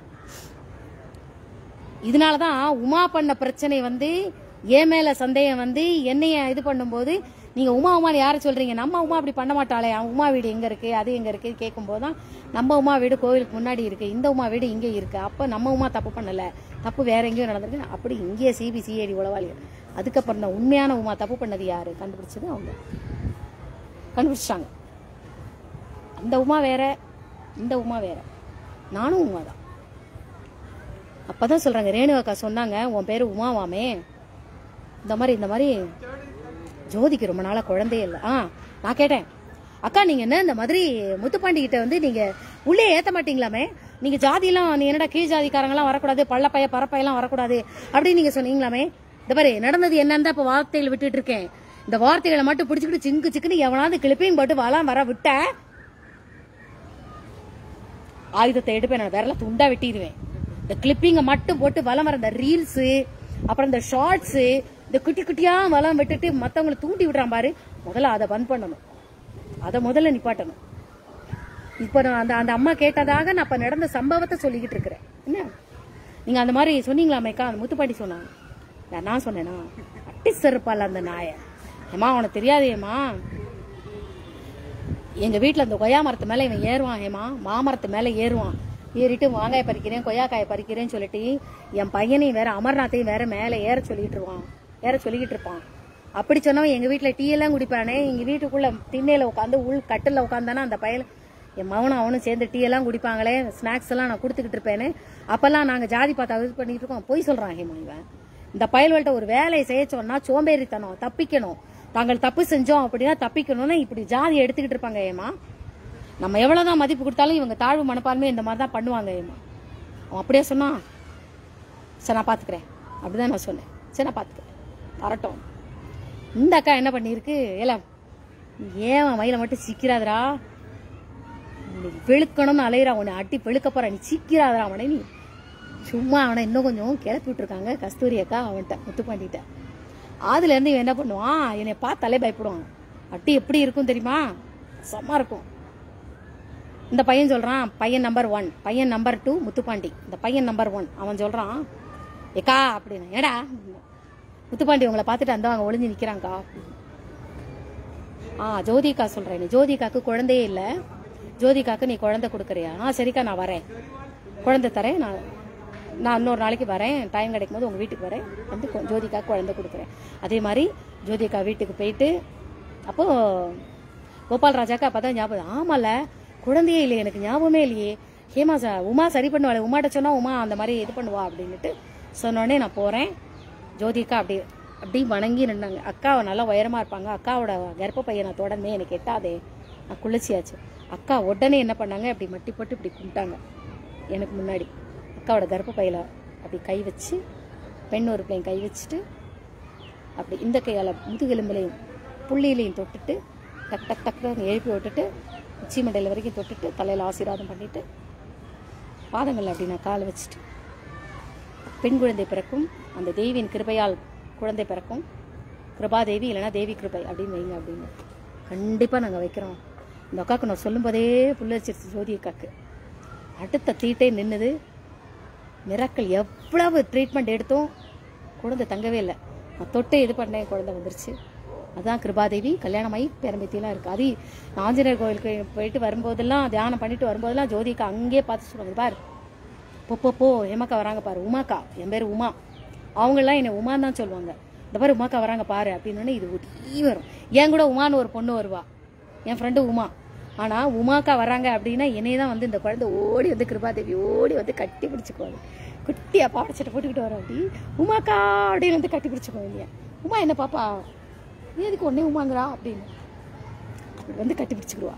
இதனாலதான் உமா பண்ண பிரச்சனை வந்து என் மேல சந்தேகம் வந்து என்னைய இது பண்ணும்போது நீங்க உமா உமான்னு யாரை சொல்றீங்க நம்ம உமா அப்படி பண்ண மாட்டாளே அவன் உமா வீடு எங்க இருக்கு அது எங்க இருக்கு கேட்கும்போது தான் நம்ம உமா வீடு கோவிலுக்கு முன்னாடி இருக்கு இந்த உமா வீடு இங்க இருக்கு அப்ப நம்ம உமா தப்பு பண்ணல தப்பு வேற எங்கேயோ நடந்திருக்கு அப்படி இங்கேயே சிபி சிஐடி உளவாளிகள் அதுக்கப்புறம் தான் உண்மையான உமா தப்பு பண்ணது யாரு கண்டுபிடிச்சது அவங்க கண்டுபிடிச்சிட்டாங்க அந்த உமா வேற இந்த உமா வேற நானும் உமா தான் அப்பதான் சொல்றாங்க ரேணு அக்கா சொன்னாங்க உன் பேரு உமாவாமே இந்த மாதிரி இந்த மாதிரி ஜோதிக்கு ரொம்ப நாளா குழந்தையே இல்லை ஆ நான் கேட்டேன் அக்கா நீங்க என்ன இந்த மாதிரி முத்துப்பாண்டி கிட்ட வந்து நீங்க உள்ளே ஏத்த மாட்டீங்களாமே நீங்க ஜாதியெல்லாம் நீ என்னடா கீழ் ஜாதிக்காரங்களாம் வரக்கூடாது பள்ளப்பைய பரப்பையெல்லாம் வரக்கூடாது அப்படின்னு நீங்க சொன்னீங்களாமே இந்த பாரு நடந்தது என்னன்னு தான் இப்ப வார்த்தைகள் விட்டுட்டு இருக்கேன் இந்த வார்த்தைகளை மட்டும் பிடிச்சிக்கிட்டு சிங்கு சிக்குன்னு எவனாவது கிளிப்பையும் போட்டு வளம் வர விட்ட ஆயுதத்தை எடுப்பேன் நான் விரல துண்டா வெட்டிடுவேன் இந்த கிளிப்பிங்க மட்டும் போட்டு வலம் வர இந்த ரீல்ஸ் அப்புறம் இந்த ஷார்ட்ஸ் இந்த குட்டி குட்டியா வலம் விட்டுட்டு மத்தவங்களை தூண்டி விடுறான் பாரு முதல்ல அதை பந்த் பண்ணணும் அதை முதல்ல நிப்பாட்டணும் இப்ப நான் அந்த அந்த அம்மா கேட்டதாக நான் இப்ப நடந்த சம்பவத்தை சொல்லிக்கிட்டு இருக்கிறேன் என்ன நீங்க அந்த மாதிரி சொன்னீங்களாமேக்கா அந்த முத்துப்பாட்டி சொன்னாங்க நான் நான் சொன்னேனா அட்டி செருப்பால அந்த நாயை ஏமா உனக்கு தெரியாதேம்மா எங்க வீட்ல அந்த கொய்யா மரத்து மேல இவன் ஏறுவான் ஏமா மாமரத்து மேல ஏறுவான் ஏறிட்டு மாங்காய் பறிக்கிறேன் கொய்யாக்காய் பறிக்கிறேன்னு சொல்லிட்டு என் பையனையும் வேற அமர்நாத்தையும் வேற மேல ஏற சொல்லிட்டு இருவான் ஏற சொல்லிக்கிட்டு இருப்பான் அப்படி சொன்னவன் எங்க வீட்ல டீ எல்லாம் குடிப்பானே எங்க வீட்டுக்குள்ள திண்ணையில உட்காந்து உள் கட்டில உட்காந்தானா அந்த பையன் என் மகனும் அவனும் சேர்ந்து டீ எல்லாம் குடிப்பாங்களே ஸ்நாக்ஸ் எல்லாம் நான் கொடுத்துக்கிட்டு இருப்பேனே அப்பெல்லாம் நாங்க ஜாதி பார்த்தா இது பண்ணிட்டு இருக்கோம் பொய் சொல்றான் ஹேமா இவன் இந்த பயல்கள்ட்ட ஒரு வேலையை செய்ய சொன்னா சோம்பேறித்தனம் தப்பிக்கணும் தாங்கள் தப்பு செஞ்சோம் அப்படின்னா தப்பிக்கணும்னு இப்படி ஜாதி எடுத்துக்கிட்டு இருப்பாங்க ஏமா நம்ம எவ்வளவுதான் மதிப்பு கொடுத்தாலும் இவங்க தாழ்வு மனப்பான்மை இந்த மாதிரி தான் பண்ணுவாங்க ஏமா அவன் அப்படியே சொன்னான் சரி நான் பாத்துக்கிறேன் அப்படிதான் நான் சொன்னேன் சரி நான் பாத்துக்கிறேன் வரட்டும் இந்த அக்கா என்ன பண்ணிருக்கு ஏல ஏன் அவன் மயில மட்டும் சிக்கிறாதரா உன்னை வெளுக்கணும்னு அலையிறா உன்னை அட்டி வெளுக்க போற நீ சிக்கிறாதரா அவனை நீ சும்மா அவனை இன்னும் கொஞ்சம் கிளப்பி விட்டுருக்காங்க கஸ்தூரி அக்கா அவன்கிட்ட முத்துப்பாண்டிட்ட அதுல இருந்து இவன் என்ன பண்ணுவான் என்னை பார்த்தாலே பயப்படுவான் அட்டி எப்படி இருக்கும் தெரியுமா செம்ம இருக்கும் இந்த பையன் சொல்றான் பையன் நம்பர் ஒன் பையன் நம்பர் டூ முத்துப்பாண்டி இந்த பையன் நம்பர் ஒன் அவன் சொல்றான் ஏக்கா அப்படின்னு ஏடா முத்துப்பாண்டி உங்களை பார்த்துட்டு அந்த அவங்க ஒளிஞ்சு நிக்கிறாங்கக்கா ஆ ஜோதிகா சொல்றேன் ஜோதிகாக்கு குழந்தையே இல்ல ஜோதிகாக்கு நீ குழந்தை கொடுக்குறியா ஆ சரிக்கா நான் வரேன் குழந்தை தரேன் நான் நான் இன்னொரு நாளைக்கு வரேன் டைம் கிடைக்கும் போது உங்க வீட்டுக்கு வரேன் வந்து கொ- ஜோதிகா குழந்தை கொடுக்குறேன் அதே மாதிரி ஜோதிகா வீட்டுக்கு போயிட்டு அப்போ கோபால் ராஜாக்கு அப்பதான் ஞாபகம் ஆமால குழந்தையே இல்லையே எனக்கு ஞாபகமே இல்லையே ஹேமா சா உமா சரி பண்ணுவாள் உமாட்ட சொன்னா உமா அந்த மாதிரி இது பண்ணுவா அப்படின்னுட்டு சொன்னோடனே நான் போறேன் ஜோதிகா அப்படி அப்படி வணங்கி நின்னாங்க அக்கா நல்லா உயரமா இருப்பாங்க அக்காவோட கர்ப்ப பையனை தொடர்ந்தே எனக்கு எட்டாதே நான் குளிச்சியாச்சு அக்கா உடனே என்ன பண்ணாங்க அப்படி மட்டி போட்டு இப்படி கும்பிட்டாங்க எனக்கு முன்னாடி அக்காவோட கர்ப்ப பையில அப்படி கை வச்சு பெண் ஒரு பிள்ளையும் கை வச்சுட்டு அப்படி இந்த கையால் முதுகெலும்புலையும் புள்ளியிலையும் தொட்டுட்டு டக் டக் டக்னு எழுப்பி விட்டுட்டு உச்சி மண்டையில் வரைக்கும் தொட்டுட்டு தலையில் ஆசீர்வாதம் பண்ணிட்டு பாதங்கள் அப்படி நான் காலை வச்சுட்டு பெண் குழந்தை பிறக்கும் அந்த தேவியின் கிருபையால் குழந்தை பிறக்கும் கிருபாதேவி இல்லைன்னா தேவி கிருபை அப்படின்னு வைங்க அப்படின்னு கண்டிப்பாக நாங்கள் வைக்கிறோம் இந்த அக்காவுக்கு நான் சொல்லும்போதே புல்லரிச்சிருச்சு ஜோதி அக்காக்கு அடுத்த தீட்டே நின்னுது மிராக்கள் எவ்வளவு ட்ரீட்மெண்ட் எடுத்தோம் குழந்தை தங்கவே இல்லை நான் தொட்டு இது பண்ணேன் குழந்தை வந்துருச்சு அதான் கிருபாதேவி கல்யாணமாகி பேரம்பத்தியெல்லாம் இருக்குது அது நான் ஆஞ்சநேயர் கோயிலுக்கு போயிட்டு வரும்போதெல்லாம் தியானம் பண்ணிட்டு வரும்போதெல்லாம் ஜோதிக்கா அங்கேயே பார்த்து சொல்லுவாங்க பாரு போ போ போ ஏமாக்கா வராங்க பாரு உமாக்கா என் பேர் உமா அவங்கெல்லாம் என்னை உமான்னு தான் சொல்லுவாங்க இந்த பாரு உமாக்கா வராங்க பாரு அப்படின்னு இது ஒட்டி வரும் என் கூட உமான்னு ஒரு பொண்ணு வருவா என் ஃப்ரெண்டு உமா ஆனால் உமாக்கா வராங்க அப்படின்னா என்னைய தான் வந்து இந்த குழந்தை ஓடி வந்து கிருபாதேவி ஓடி வந்து கட்டி பிடிச்சிக்குவாங்க குட்டியா பாவாடை சட்டை போட்டுக்கிட்டு வரோம் அப்படி உமாக்கா அப்படின்னு வந்து கட்டி பிடிச்சிக்குவோம் இல்லையா உமா என்ன பாப்பா நீ எதுக்கு உடனே உமாங்கிறா அப்படின்னு அப்படி வந்து கட்டி பிடிச்சிக்கிடுவா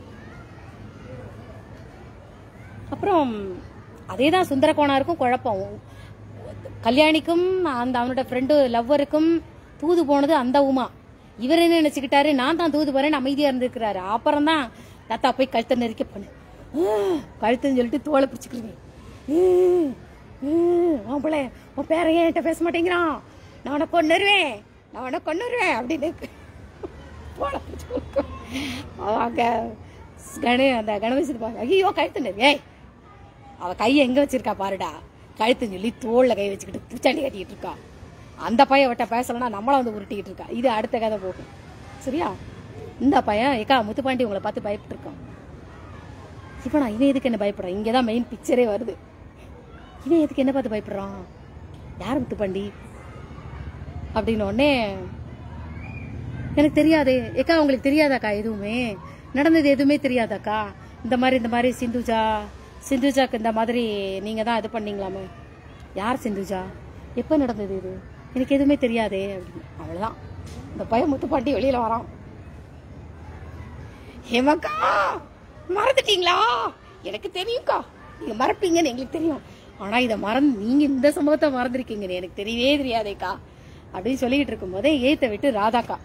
அப்புறம் அதே தான் சுந்தர கோணாருக்கும் குழப்பம் கல்யாணிக்கும் அந்த அவனோட ஃப்ரெண்டு லவ்வருக்கும் தூது போனது அந்த உமா இவர் என்ன நினைச்சுக்கிட்டாரு நான் தான் தூது போறேன்னு அமைதியா இருந்திருக்கிறாரு அப்புறம் தான் தாத்தா போய் கழுத்தை நெருக்க பண்ணு கழுத்துன்னு சொல்லிட்டு தோலை பிடிச்சிக்கிறீங்க உன் பிள்ளை உன் பேரையே என்கிட்ட பேச மாட்டேங்கிறான் நான் உனக்கு கொண்டுருவேன் நான் உனக்கு கொண்டுருவேன் அப்படின்னு தோலை பிடிச்சி கொடுக்கும். அவங்க கணே அந்த கணபதி ஐயோ கழுத்து நெரு ஏய் அவ கையை எங்க வச்சிருக்கா பாருடா கழுத்துன்னு சொல்லி தோல்ல கை வச்சுக்கிட்டு பூச்சாண்டி கட்டிக்கிட்டு இருக்கா அந்த பையன் விட்ட பேசலன்னா நம்மள வந்து உருட்டிக்கிட்டு இருக்கா இது அடுத்த கதை போகும் சரியா இந்த பையன் ஏக்கா முத்துப்பாண்டி உங்களை பார்த்து பயப்பட்டு இருக்கான் இவனா இவன் எதுக்கு என்ன பயப்படுறான் இங்கே தான் மெயின் பிக்சரே வருது இவன் எதுக்கு என்ன பார்த்து பயப்படுறான் யார் முத்துப்பாண்டி அப்படின்னு உடனே எனக்கு தெரியாதே ஏக்கா உங்களுக்கு தெரியாதாக்கா எதுவுமே நடந்தது எதுவுமே தெரியாதாக்கா இந்த மாதிரி இந்த மாதிரி சிந்துஜா சிந்துஜாக்கு இந்த மாதிரி நீங்க தான் இது பண்ணீங்களாமே யார் சிந்துஜா எப்போ நடந்தது இது எனக்கு எதுவுமே தெரியாதே அப்படின்னு அவ்வளவுதான் இந்த பையன் முத்துப்பாண்டி வெளியில வரான் ஹேமக்கா மறந்துட்டீங்களா எனக்கு தெரியும்க்கா நீங்க மறப்பீங்கன்னு எங்களுக்கு தெரியும் ஆனா இதை மறந்து நீங்க இந்த சம்பவத்தை மறந்துருக்கீங்கன்னு எனக்கு தெரியவே தெரியாதேக்கா அப்படின்னு சொல்லிக்கிட்டு இருக்கும்போதே ஏத்த விட்டு ராதாக்கா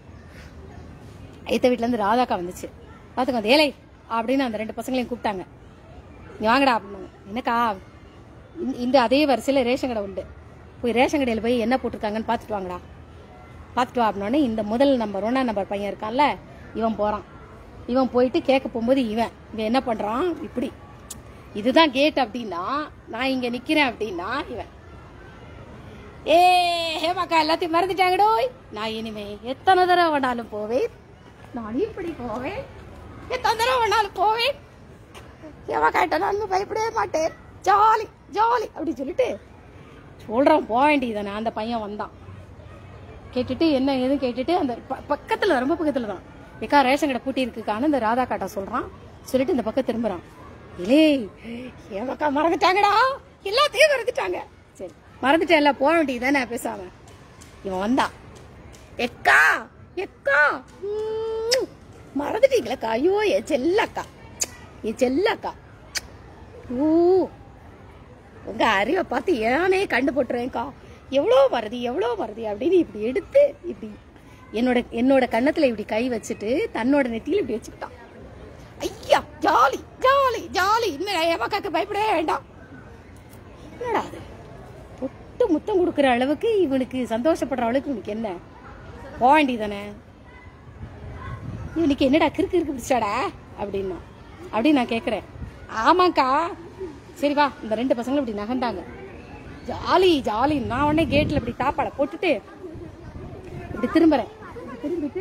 ஏத்த வீட்டுல இருந்து ராதாக்கா வந்துச்சு பாத்துக்கோ அந்த ஏலை அப்படின்னு அந்த ரெண்டு பசங்களையும் கூப்பிட்டாங்க நீ வாங்கடா அப்படின்னாங்க என்னக்கா இந்த- இந்த அதே வரிசையில் ரேஷன் கடை உண்டு போய் ரேஷன் கடையில் போய் என்ன போட்டிருக்காங்கன்னு பார்த்துட்டு வாங்கடா பார்த்துட்டு வா அப்படின்னோடனே இந்த முதல் நம்பர் ஒன்றா நம்பர் பையன் இருக்கான்ல இவன் போகிறான் இவன் போயிட்டு கேட்க போகும்போது இவன் இவன் என்ன பண்ணுறான் இப்படி இதுதான் கேட் அப்படின்னா நான் இங்கே நிற்கிறேன் அப்படின்னா இவன் ஏ ஹேமாக்கா எல்லாத்தையும் மறந்துட்டாங்கடோய் நான் இனிமே எத்தனை தடவை வேணாலும் போவேன் நான் இப்படி போவேன் எத்தனை தடவை வேணாலும் போவேன் ஹேமாக்காட்ட நான் பயப்படவே மாட்டேன் ஜாலி ஜாலி அப்படின்னு சொல்லிட்டு சொல்றான் போக வேண்டியதானே அந்த பையன் வந்தான் கேட்டுட்டு என்ன ஏது கேட்டுட்டு அந்த ப- பக்கத்துல ரொம்ப பக்கத்துல தான் ஏக்கா ரேஷன் கடை பூட்டி இருக்குக்கான்னு இந்த ராதா காட்டா சொல்றான் சொல்லிட்டு இந்த பக்கம் திரும்புறான் இலே ஏமாக்கா மறந்துட்டாங்கடா எல்லாத்தையும் மறந்துட்டாங்க சரி மறந்துட்டேன்ல போக வேண்டியதானே பேசாம இவன் வந்தான் எக்கா எக்கா உம், மறந்துட்டீங்களக்கா ஐயோ என் செல்லக்கா என் செல்லக்கா ஓ உங்க அறிவை பார்த்து ஏனே கண்டு போட்டுறேன்க்கா எவ்வளோ வருது எவ்வளோ வருது அப்படின்னு இப்படி எடுத்து இப்படி என்னோட என்னோட கன்னத்துல இப்படி கை வச்சுட்டு தன்னோட நெத்தியில இப்படி வச்சுக்கிட்டான் ஐயா ஜாலி ஜாலி ஜாலி இனிமேல் ஏமாக்காக்கு பயப்படவே வேண்டாம் என்னடா அது பொட்டு முத்தம் கொடுக்குற அளவுக்கு இவனுக்கு சந்தோஷப்படுற அளவுக்கு இவனுக்கு என்ன போக வேண்டியதானே இவனுக்கு என்னடா கிறுக்கு இருக்கு பிடிச்சாடா அப்படின்னா அப்படின்னு நான் கேட்குறேன் ஆமாக்கா சரி வா இந்த ரெண்டு பசங்களும் இப்படி நகர்ந்தாங்க ஜாலி ஜாலி நான் உடனே கேட்டில் இப்படி தாப்பாடை போட்டுட்டு இப்படி திரும்புறேன் இப்படி திரும்பிட்டு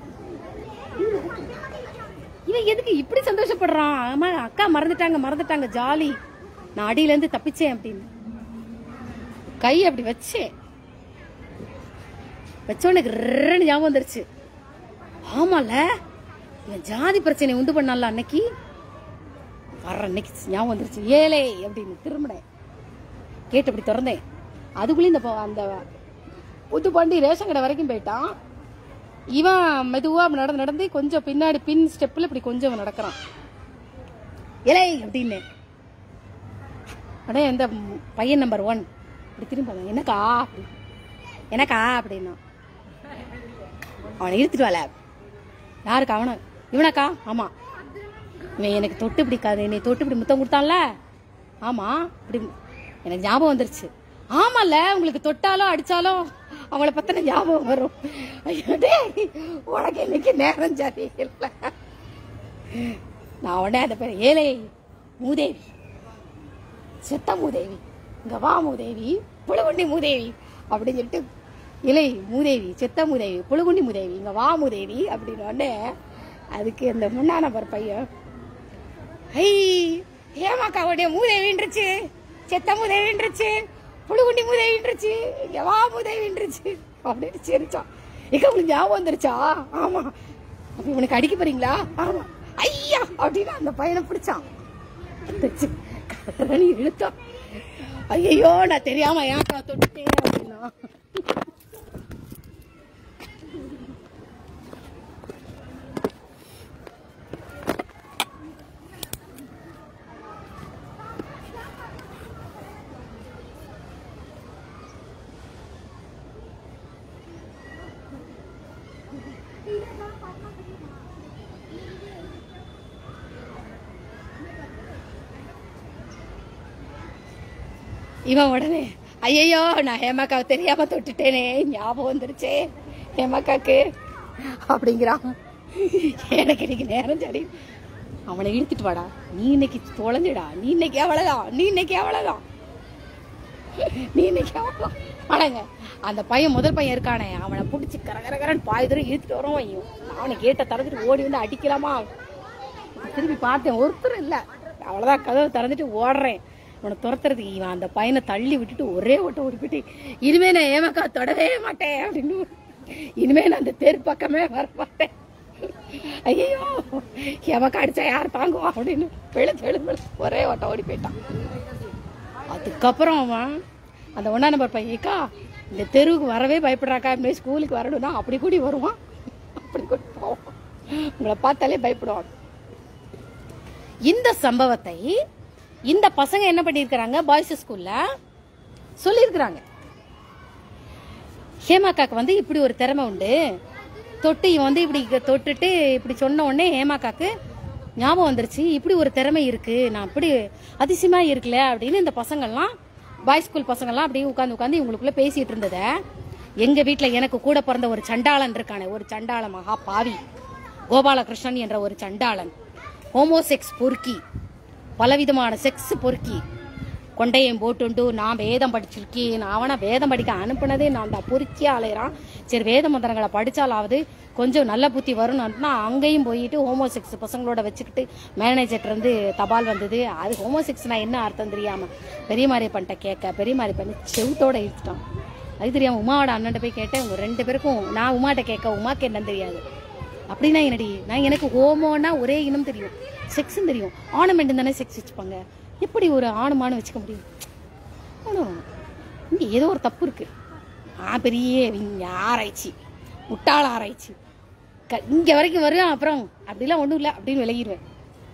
இவன் எதுக்கு இப்படி சந்தோஷப்படுறான் ஆமா அக்கா மறந்துட்டாங்க மறந்துட்டாங்க ஜாலி நான் அடியில இருந்து தப்பிச்சேன் அப்படின்னு கை அப்படி வச்சேன் வச்சோடனே கிர்ன்னு ஞாபகம் வந்துருச்சு ஆமால இவன் ஜாதி பிரச்சனை உண்டு பண்ணால அன்னைக்கு வர்ற அன்னைக்கு ஞாபகம் வந்துருச்சு ஏலே அப்படின்னு திரும்பினேன் கேட்டு அப்படி திறந்தேன் அதுக்குள்ளேயும் இந்த ப- அந்த புது பாண்டி ரேஷன் கடை வரைக்கும் போயிட்டான் இவன் மெதுவா நடந்து நடந்து கொஞ்சம் பின்னாடி பின் ஸ்டெப்ல இப்படி கொஞ்சம் நடக்கிறான் இலை அப்படின்னு உடனே இந்த பையன் நம்பர் ஒன் இப்படி திரும்பி பார்த்தான். என்னக்கா அப்படி எனக்கா அப்படின்னா அவனை இழுத்துட்டு வாழ யாருக்கு அவனை இவனக்கா ஆமா இவன் எனக்கு தொட்டு பிடிக்காது என்னை தொட்டு இப்படி முத்தம் கொடுத்தான்ல ஆமா இப்படி எனக்கு ஞாபகம் வந்துருச்சு ஆமால உங்களுக்கு தொட்டாலும் அடிச்சாலும் அவங்கள பத்தின ஞாபகம் வரும் ஐயோ டேய், உனக்கு இன்னைக்கு நேரம் சரி இல்லை நான் உடனே அந்த பேர் ஏழை மூதேவி சித்த மூதேவி இங்க வா மூதேவி புழுகுண்டி மூதேவி அப்படின்னு சொல்லிட்டு இலை மூதேவி சித்த மூதேவி புழுகுண்டி மூதேவி இங்க வா மூதேவி அப்படின்னு உடனே அதுக்கு அந்த முன்னா நம்பர் பையன் ஐ ஏமாக்காவுடைய மூதேவின்றுச்சு செத்த மூதேவின்றுச்சு புழுகுண்டி மூதேவின்றுச்சு இங்க வா மூதேவின்றுச்சு அப்படின்னு சிரிச்சான் எங்க உங்களுக்கு ஞாபகம் வந்துருச்சா ஆமா அப்ப இவனுக்கு அடிக்க போறீங்களா ஆமா ஐயா அப்படின்னு அந்த பையனை பிடிச்சான் வந்துச்சு. கதறி இழுத்தான் ஐயோ நான் தெரியாம ஏன்க்கா தொட்டுட்டேன் அப்படின்னா இவன் உடனே ஐயையோ நான் ஹேமாக்காவை தெரியாம தொட்டுட்டேனே ஞாபகம் வந்துருச்சே ஹேமாக்காக்கு அப்படிங்கிறான் எனக்கு இன்னைக்கு நேரம் சரி அவனை இழுத்துட்டு வாடா நீ இன்னைக்கு தொலைஞ்சுடா நீ இன்னைக்கு அவ்வளவுதான் நீ இன்னைக்கு அவ்வளவுதான் நீ இன்னைக்கு அவ்வளவுதான் அடங்க அந்த பையன் முதல் பையன் இருக்கானே அவனை பிடிச்சி கரகரகரன்னு பாய் தூரம் இழுத்துட்டு வரோம் ஐயோ அவனை கேட்ட திறந்துட்டு ஓடி வந்து அடிக்கலாமா திரும்பி பார்த்தேன் ஒருத்தர் இல்ல அவ்வளவுதான் கதவை திறந்துட்டு ஓடுறேன் உன்னை துரத்துறதுக்கு இவன் அந்த பையனை தள்ளி விட்டுட்டு ஒரே ஓட்ட ஓடி போயிட்டு இனிமே நான் ஏமாக்கா தொடவே மாட்டேன் அப்படின்னு இனிமே நான் அந்த தெரு பக்கமே வர மாட்டேன் ஐயோ எவக்கா அடிச்சா யார் தாங்குவா அப்படின்னு வெளு வெளு வெளு ஒரே ஓட்ட ஓடி போயிட்டான் அதுக்கப்புறம் அவன் அந்த ஒன்னா நம்பர் பையன் "ஏக்கா, இந்த தெருவுக்கு வரவே பயப்படுறாக்கா இனிமே ஸ்கூலுக்கு வரணும்னா அப்படி கூடி வருவான் அப்படி கூடி போவான் உங்களை பார்த்தாலே பயப்படுவான் இந்த சம்பவத்தை இந்த பசங்க என்ன பண்ணியிருக்கிறாங்க பாய்ஸ் ஸ்கூல்ல சொல்லியிருக்கிறாங்க ஹேமாக்காக்கு வந்து இப்படி ஒரு திறமை உண்டு தொட்டு இவன் வந்து இப்படி தொட்டுட்டு இப்படி சொன்ன உடனே ஹேமாக்காக்கு ஞாபகம் வந்துருச்சு இப்படி ஒரு திறமை இருக்கு நான் இப்படி அதிசயமா இருக்குல்ல அப்படின்னு இந்த பசங்கள்லாம் பாய்ஸ் ஸ்கூல் பசங்கள்லாம் அப்படியே உட்காந்து உட்காந்து இவங்களுக்குள்ள பேசிட்டு இருந்தத எங்க வீட்ல எனக்கு கூட பிறந்த ஒரு சண்டாளன் இருக்கானே ஒரு சண்டாள மகா பாவி கோபாலகிருஷ்ணன் என்ற ஒரு சண்டாளன் ஹோமோசெக்ஸ் பொறுக்கி பலவிதமான செக்ஸ் பொறுக்கி கொண்டையும் போட்டுண்டு நான் வேதம் படிச்சிருக்கேன் நான் அவனை வேதம் படிக்க அனுப்புனதே நான் தான் பொறுக்கியே அலையிறான் சரி வேத மந்திரங்களை படிச்சாலாவது கொஞ்சம் நல்ல புத்தி வரும்னா அங்கேயும் போயிட்டு ஹோமோசெக்ஸ் பசங்களோட வச்சுக்கிட்டு மேனேஜர்ட்ட இருந்து தபால் வந்தது அது ஹோமோசெக்ஸ்னா என்ன அர்த்தம் தெரியாம பெரிய மாதிரி பண்ணிட்ட கேட்க பெரிய மாதிரி பண்ணி செவுத்தோட இழுத்துட்டான் அது தெரியாம உமாவோட அண்ணன்ட்ட போய் கேட்டேன் உங்க ரெண்டு பேருக்கும் நான் உமாட்ட கேட்க உமாக்கு என்னன்னு தெரியாது அப்படின்னா என்னடி நான் எனக்கு ஹோமோனா ஒரே இனம் தெரியும் செக்ஸும் தெரியும் ஆனமெண்ட் தானே செக்ஸ் வச்சுப்பாங்க எப்படி ஒரு ஆணுமானு வச்சுக்க முடியும் ஆனா, இங்க ஏதோ ஒரு தப்பு இருக்கு நான் பெரிய விஞ்ஞ ஆராய்ச்சி முட்டாள் ஆராய்ச்சி க- இங்க வரைக்கும் வரும் அப்புறம் அப்படிலாம் ஒண்ணும் இல்லை அப்படின்னு விலகிடுவேன்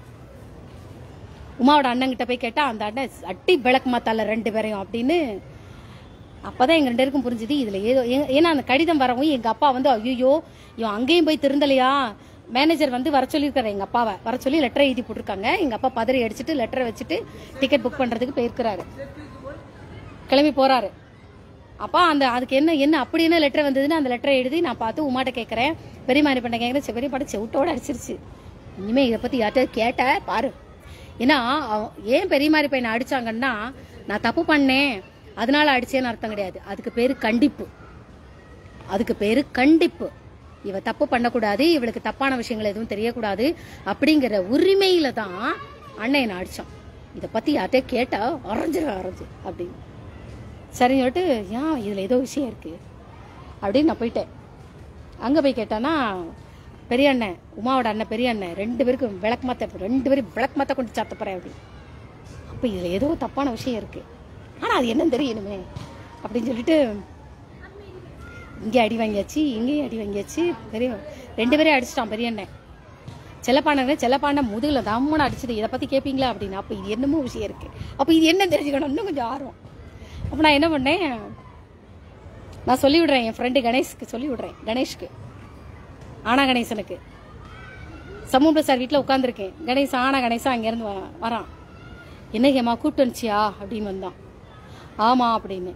உமாவோட அண்ணங்கிட்ட போய் கேட்டா அந்த அண்ணன் அட்டி விளக்கு மாத்தால ரெண்டு பேரையும் அப்படின்னு அப்பதான் எங்க ரெண்டு பேருக்கும் புரிஞ்சுது இதுல ஏதோ ஏ- ஏன்னா அந்த கடிதம் வரவும் எங்க அப்பா வந்து ஐயோ இவன் அங்கேயும் போய் திருந்தலையா மேனேஜர் வந்து வர சொல்லியிருக்காரு எங்க அப்பாவை வர சொல்லி லெட்டர் எழுதி போட்டிருக்காங்க எங்க அப்பா பதறி அடிச்சுட்டு லெட்டரை வச்சுட்டு டிக்கெட் புக் பண்றதுக்கு போயிருக்கிறாரு கிளம்பி போறாரு அப்பா அந்த அதுக்கு என்ன என்ன அப்படி என்ன லெட்டர் வந்ததுன்னு அந்த லெட்டரை எழுதி நான் பார்த்து உமாட்ட கேட்கறேன் பெரியமாரி பண்ண கேட்கறேன் பெரிய பாட்டு செவிட்டோட அடிச்சிருச்சு இனிமே இதை பத்தி யார்கிட்ட கேட்ட பாரு ஏன்னா அவன் ஏன் பெரியமாரி பையனை அடிச்சாங்கன்னா நான் தப்பு பண்ணேன் அதனால அடிச்சேன்னு அர்த்தம் கிடையாது அதுக்கு பேரு கண்டிப்பு அதுக்கு பேரு கண்டிப்பு இவ தப்பு பண்ணக்கூடாது இவளுக்கு தப்பான விஷயங்கள் எதுவும் தெரியக்கூடாது அப்படிங்கிற உரிமையில தான் அண்ணன் என்னை அடிச்சான் இதை பத்தி யார்கிட்ட கேட்டா அரைஞ்சிரு அரைஞ்சு அப்படின்னு சரின்னு சொல்லிட்டு ஏன் இதுல ஏதோ விஷயம் இருக்கு அப்படின்னு நான் போயிட்டேன் அங்க போய் கேட்டானா பெரிய அண்ணன் உமாவோட அண்ணன் பெரிய அண்ணன் ரெண்டு பேருக்கும் விளக்கு மாத்த ரெண்டு பேரும் விளக்கு மாத்த கொண்டு சாத்த போறேன் அப்படி அப்ப இதுல ஏதோ தப்பான விஷயம் இருக்கு ஆனா அது என்னன்னு தெரியணுமே அப்படின்னு சொல்லிட்டு இங்கே அடி வாங்கியாச்சு இங்கேயும் அடி வாங்கியாச்சு பெரிய ரெண்டு பேரையும் அடிச்சிட்டான் பெரிய அண்ணன் செல்லப்பாண்டங்க செல்லப்பாண்ட முதுகில் தம்முன்னு அடிச்சது இதை பற்றி கேட்பீங்களா அப்படின்னு அப்போ இது என்னமோ விஷயம் இருக்குது அப்போ இது என்ன தெரிஞ்சுக்கணும் இன்னும் கொஞ்சம் ஆர்வம் அப்போ நான் என்ன பண்ணேன் நான் சொல்லி விடுறேன் என் ஃப்ரெண்டு கணேஷ்க்கு சொல்லி விடுறேன் கணேஷ்க்கு ஆனா கணேசனுக்கு சமூக சார் வீட்டில் உட்காந்துருக்கேன் கணேஷ் ஆனா கணேசா அங்கேருந்து வரான் வரான் என்ன ஹேமா கூப்பிட்டு வந்துச்சியா அப்படின்னு வந்தான் ஆமா அப்படின்னு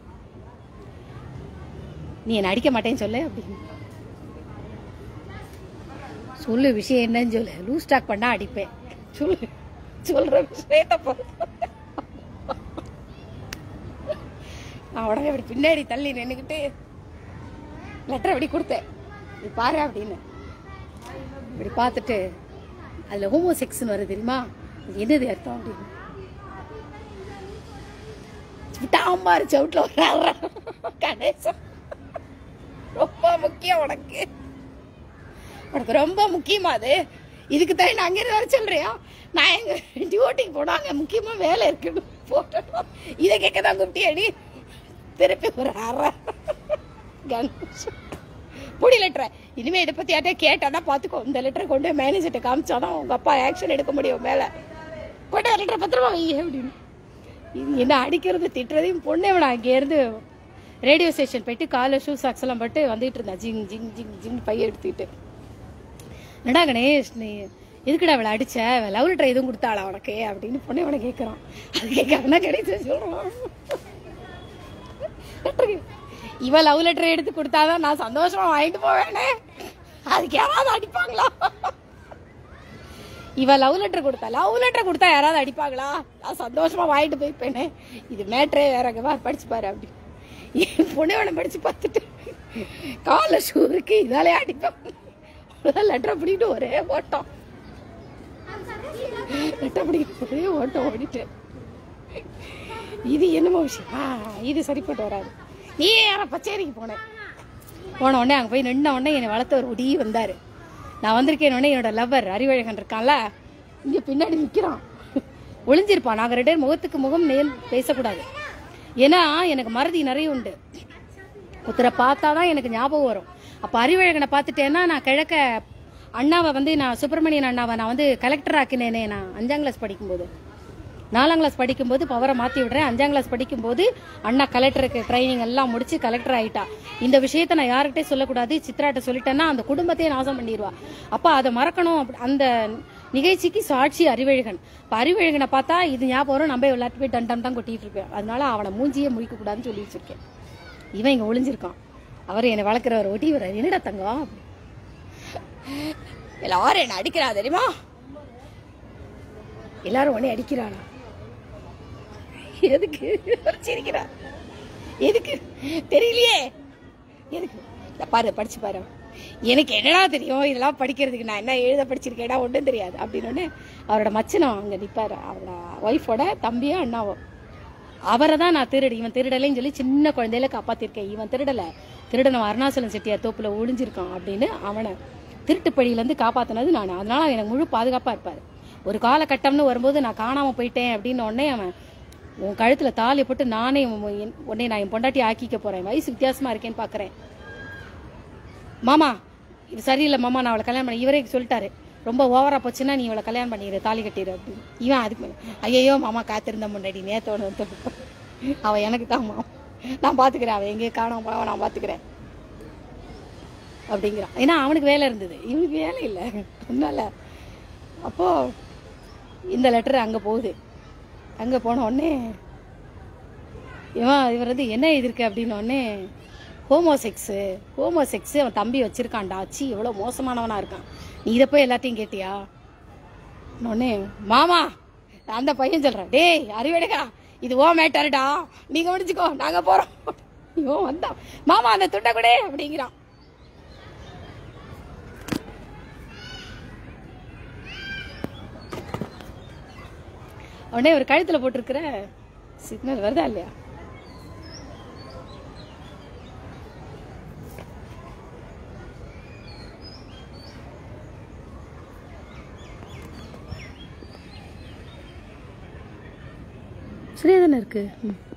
நீ என்னை அடிக்க மாட்டேன்னு சொல்லு அப்படின்னு சொல்லு விஷயம் என்னன்னு சொல்லு லூஸ் ஸ்டாக் பண்ணா அடிப்பேன் சொல்லு சொல்ற விஷயத்த பாரு. நான் உடனே அப்படி பின்னாடி தள்ளி நின்றுக்கிட்டு லெட்டர் அப்படி கொடுத்தேன் இது பாரு அப்படின்னு இப்படி பார்த்துட்டு அதில் ஹோமோ செக்ஸ்னு வருது தெரியுமா அது என்னது அர்த்தம் அப்படின்னு விட்டாம்பாரு சவுட்டில் வர்றாரு கணேசன் ரொம்ப முக்கியம் உனக்கு உனக்கு ரொம்ப முக்கியமா அது இதுக்கு தான் நான் அங்கே வர சொல்றியா நான் எங்க டியூட்டிக்கு போனா அங்கே முக்கியமா வேலை இருக்குன்னு போட்டோம் இதை கேட்க தான் கூப்பிட்டியாடி திருப்பி ஒரு அரை கணேஷ் புடி லெட்டரை இனிமே இதை பத்தி யார்ட்டே கேட்டானா பாத்துக்கோ இந்த லெட்டரை கொண்டு போய் மேனேஜர்கிட்ட காமிச்சாதான் உங்க அப்பா ஆக்ஷன் எடுக்க முடியும் மேல கொண்டு லெட்டரை பத்திரமா வை அப்படின்னு இது என்ன அடிக்கிறது திட்டுறதையும் பொண்ணு இவன் அங்கேருந்து ரேடியோ ஸ்டேஷன் போயிட்டு காலை ஷூ சாக்ஸ் எல்லாம் போட்டு வந்துட்டு இருந்தா ஜிங் ஜிங் ஜிங் ஜிங் பைய எடுத்துக்கிட்டு என்னடா கணேஷ் நீ எதுக்குடா அவளை அடிச்ச லவ் லெட்டர் எதுவும் கொடுத்தாளா உனக்கு அப்படின்னு பொண்ணு இவனை கேட்கறான் அது கேட்கறா கணேஷ் சொல்றான் letter கே- இவ லவ் லெட்டர் எடுத்து கொடுத்தாதான் நான் சந்தோஷமா வாங்கிட்டு போவேனே அதுக்கு யாராவது அடிப்பாங்களா இவ லவ் லெட்டர் கொடுத்தா லவ் லெட்டர் கொடுத்தா யாராவது அடிப்பாங்களா நான் சந்தோஷமா வாங்கிட்டு போய்ப்பேனே இது மேட்ரே வேறங்க வா படிச்சு பாரு அப்படி என் பொண்ணு படிச்சு பார்த்துட்டு கால ஷூ இருக்கு இதாலே அடிப்பாங்க லெட்டரை பிடிக்கிட்டு ஒரே ஓட்டம் லெட்டர் பிடிக்கிட்டு ஒரே ஓட்டம் ஓடிட்டேன் இது என்னமோ விஷயம் ஆ, இது சரிப்பட்டு வராது நீ யார பச்சேரிக்கு போனேன் போன உடனே அங்கே போய் நின்ன உடனே என்னை வளர்த்த ஒரு உடி வந்தார் நான் வந்திருக்கேன் உடனே என்னோட லவ்வர் அறிவழகன் இருக்கான்ல இங்கே பின்னாடி நிற்கிறான் ஒளிஞ்சிருப்பான் நாங்கள் ரெண்டு பேரும் முகத்துக்கு முகம் நேர் பேசக்கூடாது ஏன்னா எனக்கு மறதி நிறைய உண்டு ஒருத்தரை பார்த்தா தான் எனக்கு ஞாபகம் வரும் அப்போ அறிவழகனை பார்த்துட்டேன்னா நான் கிழக்க அண்ணாவை வந்து நான் சுப்பிரமணியன் அண்ணாவை நான் வந்து கலெக்டர் ஆக்கினேனே நான் அஞ்சாம் கிளாஸ் படிக்கும்போது நாலாம் கிளாஸ் படிக்கும்போது பவரை மாற்றி விடுறேன் அஞ்சாம் கிளாஸ் படிக்கும்போது அண்ணா கலெக்டருக்கு ட்ரைனிங் எல்லாம் முடிச்சு கலெக்டர் ஆயிட்டா இந்த விஷயத்த நான் யார்கிட்டயும் சொல்லக்கூடாது சித்ராட்ட சொல்லிட்டேன்னா அந்த குடும்பத்தையே நாசம் பண்ணிடுவா அப்போ அதை மறக்கணும் அப்படி- அந்த நிகழ்ச்சிக்கு சாட்சி அறிவழகன் இப்போ அறிவழகனை பார்த்தா இது ஞாபகம் வரும் நம்ம எல்லாத்து போய் டன் டன் தான் கொட்டிட்டு இருப்பேன் அதனால அவனை மூஞ்சியே முழிக்க கூடாதுன்னு சொல்லி வச்சிருக்கேன் இவன் இங்க ஒளிஞ்சிருக்கான் அவர் என்னை வளர்க்குறவர் ஒட்டி வர்றாரு என்னடா தங்கம் எல்லாரும் என்ன அடிக்கிறா தெரியுமா எல்லாரும் உடனே அடிக்கிறானா எதுக்கு சிரிக்கிறா எதுக்கு தெரியலையே எதுக்கு இத பாரு படிச்சு பாரு எனக்கு என்னடா தெரியும் இதெல்லாம் படிக்கிறதுக்கு நான் என்ன எழுத படிச்சிருக்கேடா ஒன்றும் தெரியாது அப்படின்னு உடனே அவரோட மச்சனம் அங்கே நிற்பார் அவரோட ஒய்ஃபோட தம்பியும் அண்ணாவும் அவரை தான் நான் திருடு இவன் திருடலைன்னு சொல்லி சின்ன குழந்தையில காப்பாத்திருக்கேன் இவன் திருடலை திருடன அருணாச்சலம் செட்டியார் தோப்புல ஒளிஞ்சிருக்கான் அப்படின்னு அவனை திருட்டு பழியிலேருந்து காப்பாத்தினது நான் அதனால எனக்கு முழு பாதுகாப்பாக இருப்பார் ஒரு காலகட்டம்னு வரும்போது நான் காணாமல் போயிட்டேன் அப்படின்னு உடனே அவன் உன் கழுத்தில் தாலி போட்டு நானே உன் என்- உன்னை நான் என் பொண்டாட்டி ஆக்கிக்க போகிறேன் வயசு வித்தியாசமாக இருக்கேன்னு பார்க்குறேன் மாமா இது சரியில்லை மாமா நான் அவளை கல்யாணம் பண்ணி இவரே சொல்லிட்டாரு ரொம்ப ஓவரா போச்சுன்னா நீ இவளை கல்யாணம் பண்ணிடு தாலி கட்டிடு அப்படின்னு இவன் அதுக்கு மேல ஐயோ மாமா காத்திருந்த முன்னாடி நேத்தோட வந்து அவ எனக்கு தான் மாமா நான் பாத்துக்கிறேன் அவன் எங்கேயும் காணாம போனவ நான் பாத்துக்கிறேன் அப்படிங்கிறான் ஏன்னா அவனுக்கு வேலை இருந்தது இவனுக்கு வேலை இல்லை அதனால அப்போ இந்த லெட்டர் அங்க போகுது அங்க போன உடனே இவன் இவர் வந்து என்ன எழுதிருக்கு அப்படின்னு உடனே ஹோமோசெக்ஸு ஹோமோசெக்ஸு அவன் தம்பி வச்சிருக்கான்டா சி எவ்வளோ மோசமானவனா இருக்கான் நீ இதை போய் எல்லாத்தையும் கேட்டியா உடனே மாமா அந்த பையன் சொல்றான் டேய் அறிவெடுக்கா இது ஓ மேட்டர்டா நீங்க முடிச்சுக்கோ நாங்க போறோம் இவன் வந்தான் மாமா அந்த துண்டை கூட அப்படிங்கிறான் உடனே ஒரு கழுத்துல போட்டிருக்கிற சிக்னல் வருதா இல்லையா சரியா தானே இருக்கு ம்.